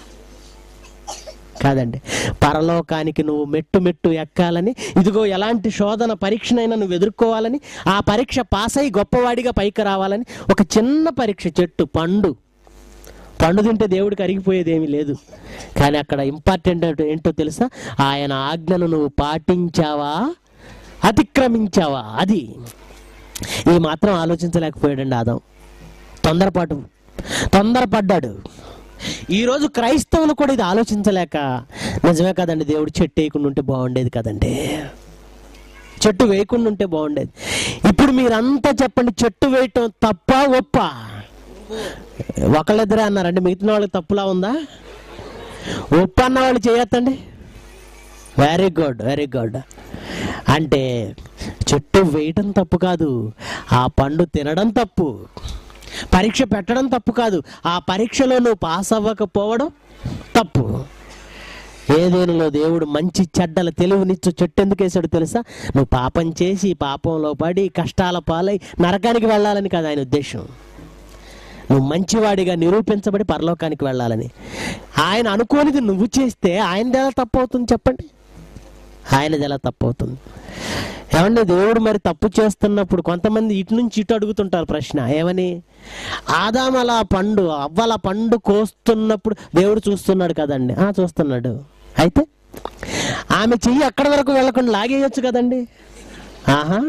కాదండి పరలోకానికి నువ్వు మెట్టు మెట్టు ఎక్కాలని ఇదిగో ఎలాంటి శోధన పరీక్షనైనా నువ్వు ఎదుర్కోవాలని ఆ పరీక్ష పాస్ అయి గొప్పవాడిగా పైకి రావాలని ఒక చిన్న పరీక్ష చెట్టు పండు పండు తింటే దేవుడికి అరిగిపోయేది ఏమీ లేదు కానీ అక్కడ ఇంపార్టెంట్ ఏంటో తెలుసా ఆయన ఆజ్ఞను నువ్వు పాటించావా అతిక్రమించావా అది ఈ మాత్రం ఆలోచించలేకపోయాడండి ఆదాం తొందరపాటు తొందరపడ్డాడు ఈరోజు క్రైస్తవులు కూడా ఇది ఆలోచించలేక నిజమే కదండి దేవుడు చెట్టు వేయకుండా ఉంటే బాగుండేది కదండి చెట్టు వేయకుండా ఉంటే బాగుండేది ఇప్పుడు ఇప్పుడు మీరంతా చెప్పండి చెట్టు వేయటం తప్ప ఒప్ప ఒకళ్ళిద్దరే అన్నారండి మిగతా వాళ్ళకి తప్పులా ఉందా ఒప్పు అన్న వాళ్ళు చేయొద్దండి వెరీ గుడ్ వెరీ గుడ్ అంటే చెట్టు వేయటం తప్పు కాదు ఆ పండు తినడం తప్పు పరీక్ష పెట్టడం తప్పు కాదు ఆ పరీక్షలో నువ్వు పాస్ అవ్వకపోవడం తప్పు ఏదేనులో దేవుడు మంచి చెడ్డల తెలివినిచ్చు చెట్టు ఎందుకు వేసాడు తెలుసా నువ్వు పాపం చేసి పాపంలో పడి కష్టాల పాలై నరకానికి వెళ్ళాలని కాదు ఆయన ఉద్దేశం నువ్వు మంచివాడిగా నిరూపించబడి పరలోకానికి వెళ్ళాలని ఆయన అనుకోనిది నువ్వు చేస్తే ఆయనది ఎలా తప్పు అవుతుంది చెప్పండి ఆయనది ఎలా తప్పు అవుతుంది ఏమండి దేవుడు మరి తప్పు చేస్తున్నప్పుడు కొంతమంది ఇటు నుంచి ఇటు అడుగుతుంటారు ప్రశ్న ఏమని ఆదామల పండు అవ్వల పండు కోస్తున్నప్పుడు దేవుడు చూస్తున్నాడు కదండి ఆ చూస్తున్నాడు అయితే ఆమె చెయ్యి అక్కడి వరకు వెళ్ళకుండా లాగేయచ్చు కదండి ఆహా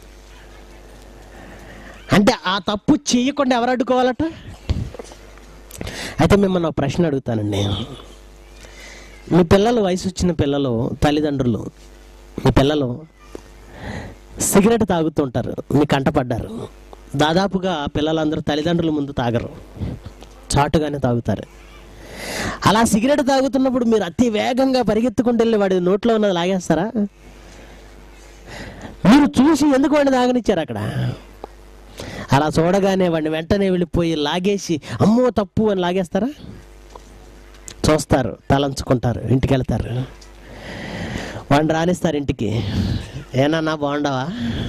అంటే ఆ తప్పు చేయకుండా ఎవరు అడ్డుకోవాలట అయితే మిమ్మల్ని ఒక ప్రశ్న అడుగుతానండి మీ పిల్లలు వయసు వచ్చిన పిల్లలు తల్లిదండ్రులు మీ పిల్లలు సిగరెట్ తాగుతుంటారు మీ కంటపడ్డారు దాదాపుగా పిల్లలందరూ తల్లిదండ్రుల ముందు తాగరు చాటుగానే తాగుతారు అలా సిగరెట్ తాగుతున్నప్పుడు మీరు అతి వేగంగా పరిగెత్తుకుంటూ వెళ్ళి వాడి నోట్లో ఉన్నది లాగేస్తారా మీరు చూసి ఎందుకు వాడిని తాగనిచ్చారు అక్కడ అలా చూడగానే వాడిని వెంటనే వెళ్ళిపోయి లాగేసి అమ్మో తప్పు అని లాగేస్తారా చూస్తారు తలంచుకుంటారు ఇంటికి వెళ్తారు వాడిని రానిస్తారు ఇంటికి ఏనన్నా బాగుండవా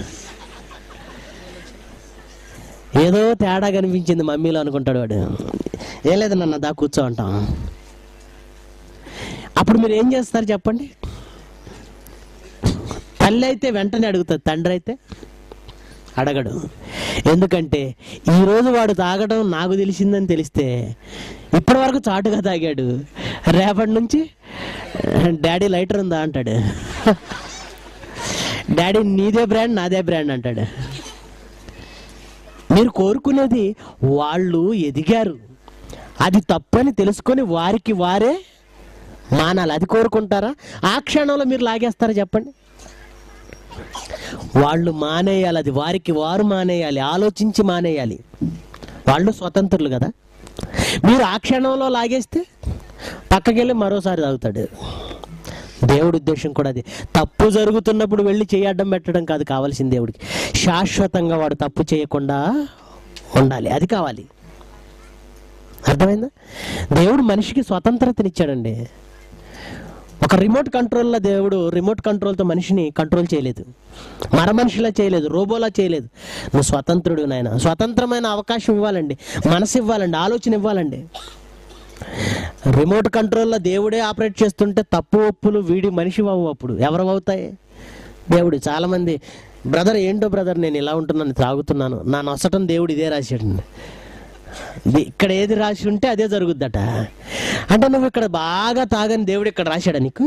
ఏదో తేడా కనిపించింది మమ్మీలో అనుకుంటాడు వాడు ఏం లేదు నన్న దా కూర్చో అంటాం అప్పుడు మీరు ఏం చేస్తారు చెప్పండి తల్లి అయితే వెంటనే అడుగుతుంది తండ్రి అయితే అడగడు ఎందుకంటే ఈరోజు వాడు తాగడం నాకు తెలిసిందని తెలిస్తే ఇప్పటి వరకు చాటుగా తాగాడు రేపటి నుంచి డాడీ లైటర్ ఉందా అంటాడు డాడీ నీదే బ్రాండ్ నాదే బ్రాండ్ అంటాడు మీరు కోరుకునేది వాళ్ళు ఎదిగారు అది తప్పని తెలుసుకొని వారికి వారే మానాలి అది కోరుకుంటారా ఆ క్షణంలో మీరు లాగేస్తారా చెప్పండి వాళ్ళు మానేయాలి అది వారికి వారు మానేయాలి ఆలోచించి మానేయాలి వాళ్ళు స్వతంత్రులు కదా మీరు ఆ క్షణంలో లాగేస్తే పక్కకెళ్ళి మరోసారి తాగుతాడు దేవుడి ఉద్దేశం కూడా అది తప్పు జరుగుతున్నప్పుడు వెళ్ళి చేయడం పెట్టడం కాదు కావాల్సింది దేవుడికి శాశ్వతంగా వాడు తప్పు చేయకుండా ఉండాలి అది కావాలి అర్థమైందా దేవుడు మనిషికి స్వతంత్రతనిచ్చాడండి ఒక రిమోట్ కంట్రోల్లో దేవుడు రిమోట్ కంట్రోల్తో మనిషిని కంట్రోల్ చేయలేదు మర మనిషిలా చేయలేదు రోబోలా చేయలేదు నువ్వు స్వతంత్రుడు నాయన స్వతంత్రమైన అవకాశం ఇవ్వాలండి మనసు ఇవ్వాలండి ఆలోచన ఇవ్వాలండి రిమోట్ కంట్రోల్లో దేవుడే ఆపరేట్ చేస్తుంటే తప్పు ఒప్పులు వీడి మనిషి అవ్వు అప్పుడు ఎవరు అవుతాయి దేవుడు చాలామంది బ్రదర్ ఏంటో బ్రదర్ నేను ఇలా ఉంటున్నాను తాగుతున్నాను నా నొసటం దేవుడు ఇదే రాశాడండి ఇది ఇక్కడ ఏది రాసి ఉంటే అదే జరుగుద్దట అంటే నువ్వు ఇక్కడ బాగా తాగని దేవుడు ఇక్కడ రాశాడా నీకు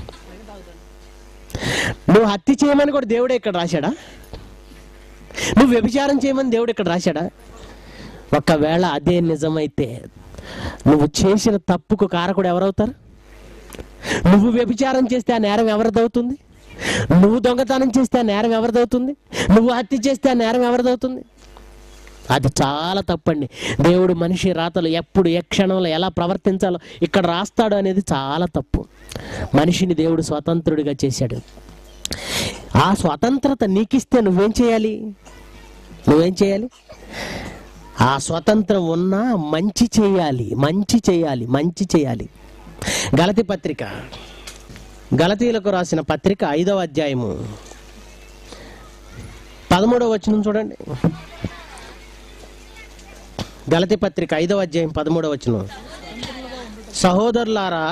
నువ్వు హత్య చేయమని కూడా దేవుడే ఇక్కడ రాశాడా నువ్వు వ్యభిచారం చేయమని దేవుడు ఇక్కడ రాశాడా ఒకవేళ అదే నిజమైతే నువ్వు చేసిన తప్పుకు కారకుడు ఎవరవుతారు నువ్వు వ్యభిచారం చేస్తే ఆ నేరం ఎవరిదవుతుంది నువ్వు దొంగతనం చేస్తే ఆ నేరం ఎవరిదవుతుంది నువ్వు హత్య చేస్తే ఆ నేరం ఎవరిదవుతుంది అది చాలా తప్పండి దేవుడు మనిషి రాతలు ఎప్పుడు ఏ క్షణంలో ఎలా ప్రవర్తించాలో ఇక్కడ రాస్తాడు అనేది చాలా తప్పు మనిషిని దేవుడు స్వతంత్రుడిగా చేశాడు ఆ స్వతంత్రత నీకిస్తే నువ్వేం చేయాలి నువ్వేం చేయాలి ఆ స్వతంత్రం ఉన్నా మంచి చేయాలి మంచి చేయాలి మంచి చేయాలి గలతి పత్రిక గలతీలకు రాసిన పత్రిక ఐదవ అధ్యాయము పదమూడవ వచనం చూడండి గలతి పత్రిక ఐదవ అధ్యాయం పదమూడవ వచనం సహోదరులారా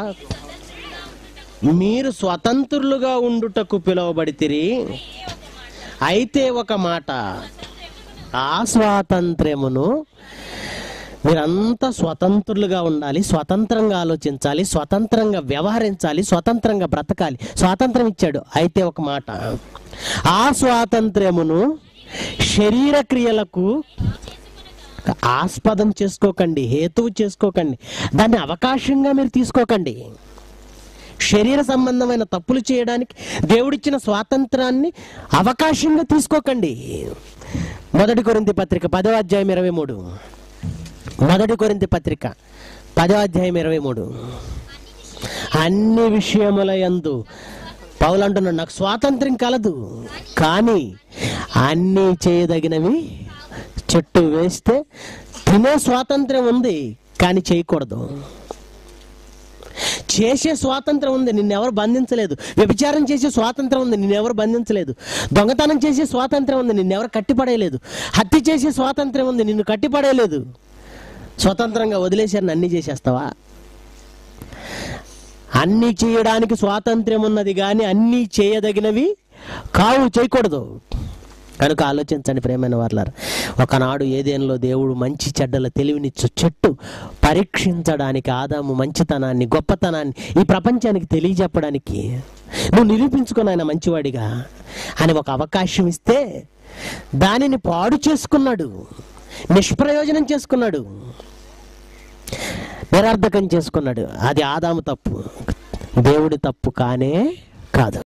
మీరు స్వతంత్రులుగా ఉండుటకు పిలువబడితిరి అయితే ఒక మాట ఆ స్వాతంత్ర్యమును మీరంతా స్వతంత్రులుగా ఉండాలి స్వతంత్రంగా ఆలోచించాలి స్వతంత్రంగా వ్యవహరించాలి స్వతంత్రంగా బ్రతకాలి స్వాతంత్రం ఇచ్చాడు అయితే ఒక మాట ఆ స్వాతంత్ర్యమును శరీర క్రియలకు ఆస్పదం చేసుకోకండి హేతువు చేసుకోకండి దాన్ని అవకాశంగా మీరు తీసుకోకండి శరీర సంబంధమైన తప్పులు చేయడానికి దేవుడిచ్చిన స్వాతంత్రాన్ని అవకాశంగా తీసుకోకండి మొదటి కొరింతి పత్రిక పదో అధ్యాయం ఇరవై మూడు మొదటి కొరింతి పత్రిక పదో అధ్యాయం ఇరవై మూడు అన్ని విషయముల యందు పౌలు అంటున్నాడు నాకు స్వాతంత్రం కలదు కానీ అన్నీ చేయదగినవి చెట్టు వేస్తే తినే స్వాతంత్రం ఉంది కానీ చేయకూడదు చేసే స్వాతంత్రం ఉంది నిన్నెవరు బంధించలేదు వ్యభిచారం చేసే స్వాతంత్రం ఉంది నిన్నెవరు బంధించలేదు దొంగతనం చేసే స్వాతంత్రం ఉంది నిన్నెవరు కట్టిపడేయలేదు హత్య చేసే స్వాతంత్రం ఉంది నిన్ను కట్టిపడేయలేదు స్వతంత్రంగా వదిలేశారు అన్ని చేసేస్తావా అన్నీ చేయడానికి స్వాతంత్ర్యం ఉన్నది కానీ అన్నీ చేయదగినవి కావు చేయకూడదు కనుక ఆలోచించండి ప్రేమైన వాళ్ళారు ఒకనాడు ఏదేనలో దేవుడు మంచి చెడ్డల తెలివినిచ్చు చెట్టు పరీక్షించడానికి ఆదాము మంచితనాన్ని గొప్పతనాన్ని ఈ ప్రపంచానికి తెలియజెప్పడానికి నువ్వు నిరూపించుకుని ఆయన మంచివాడిగా అని ఒక అవకాశం ఇస్తే దానిని పాడు చేసుకున్నాడు నిష్ప్రయోజనం చేసుకున్నాడు నిరర్ధకం చేసుకున్నాడు అది ఆదాము తప్పు దేవుడి తప్పు కానే కాదు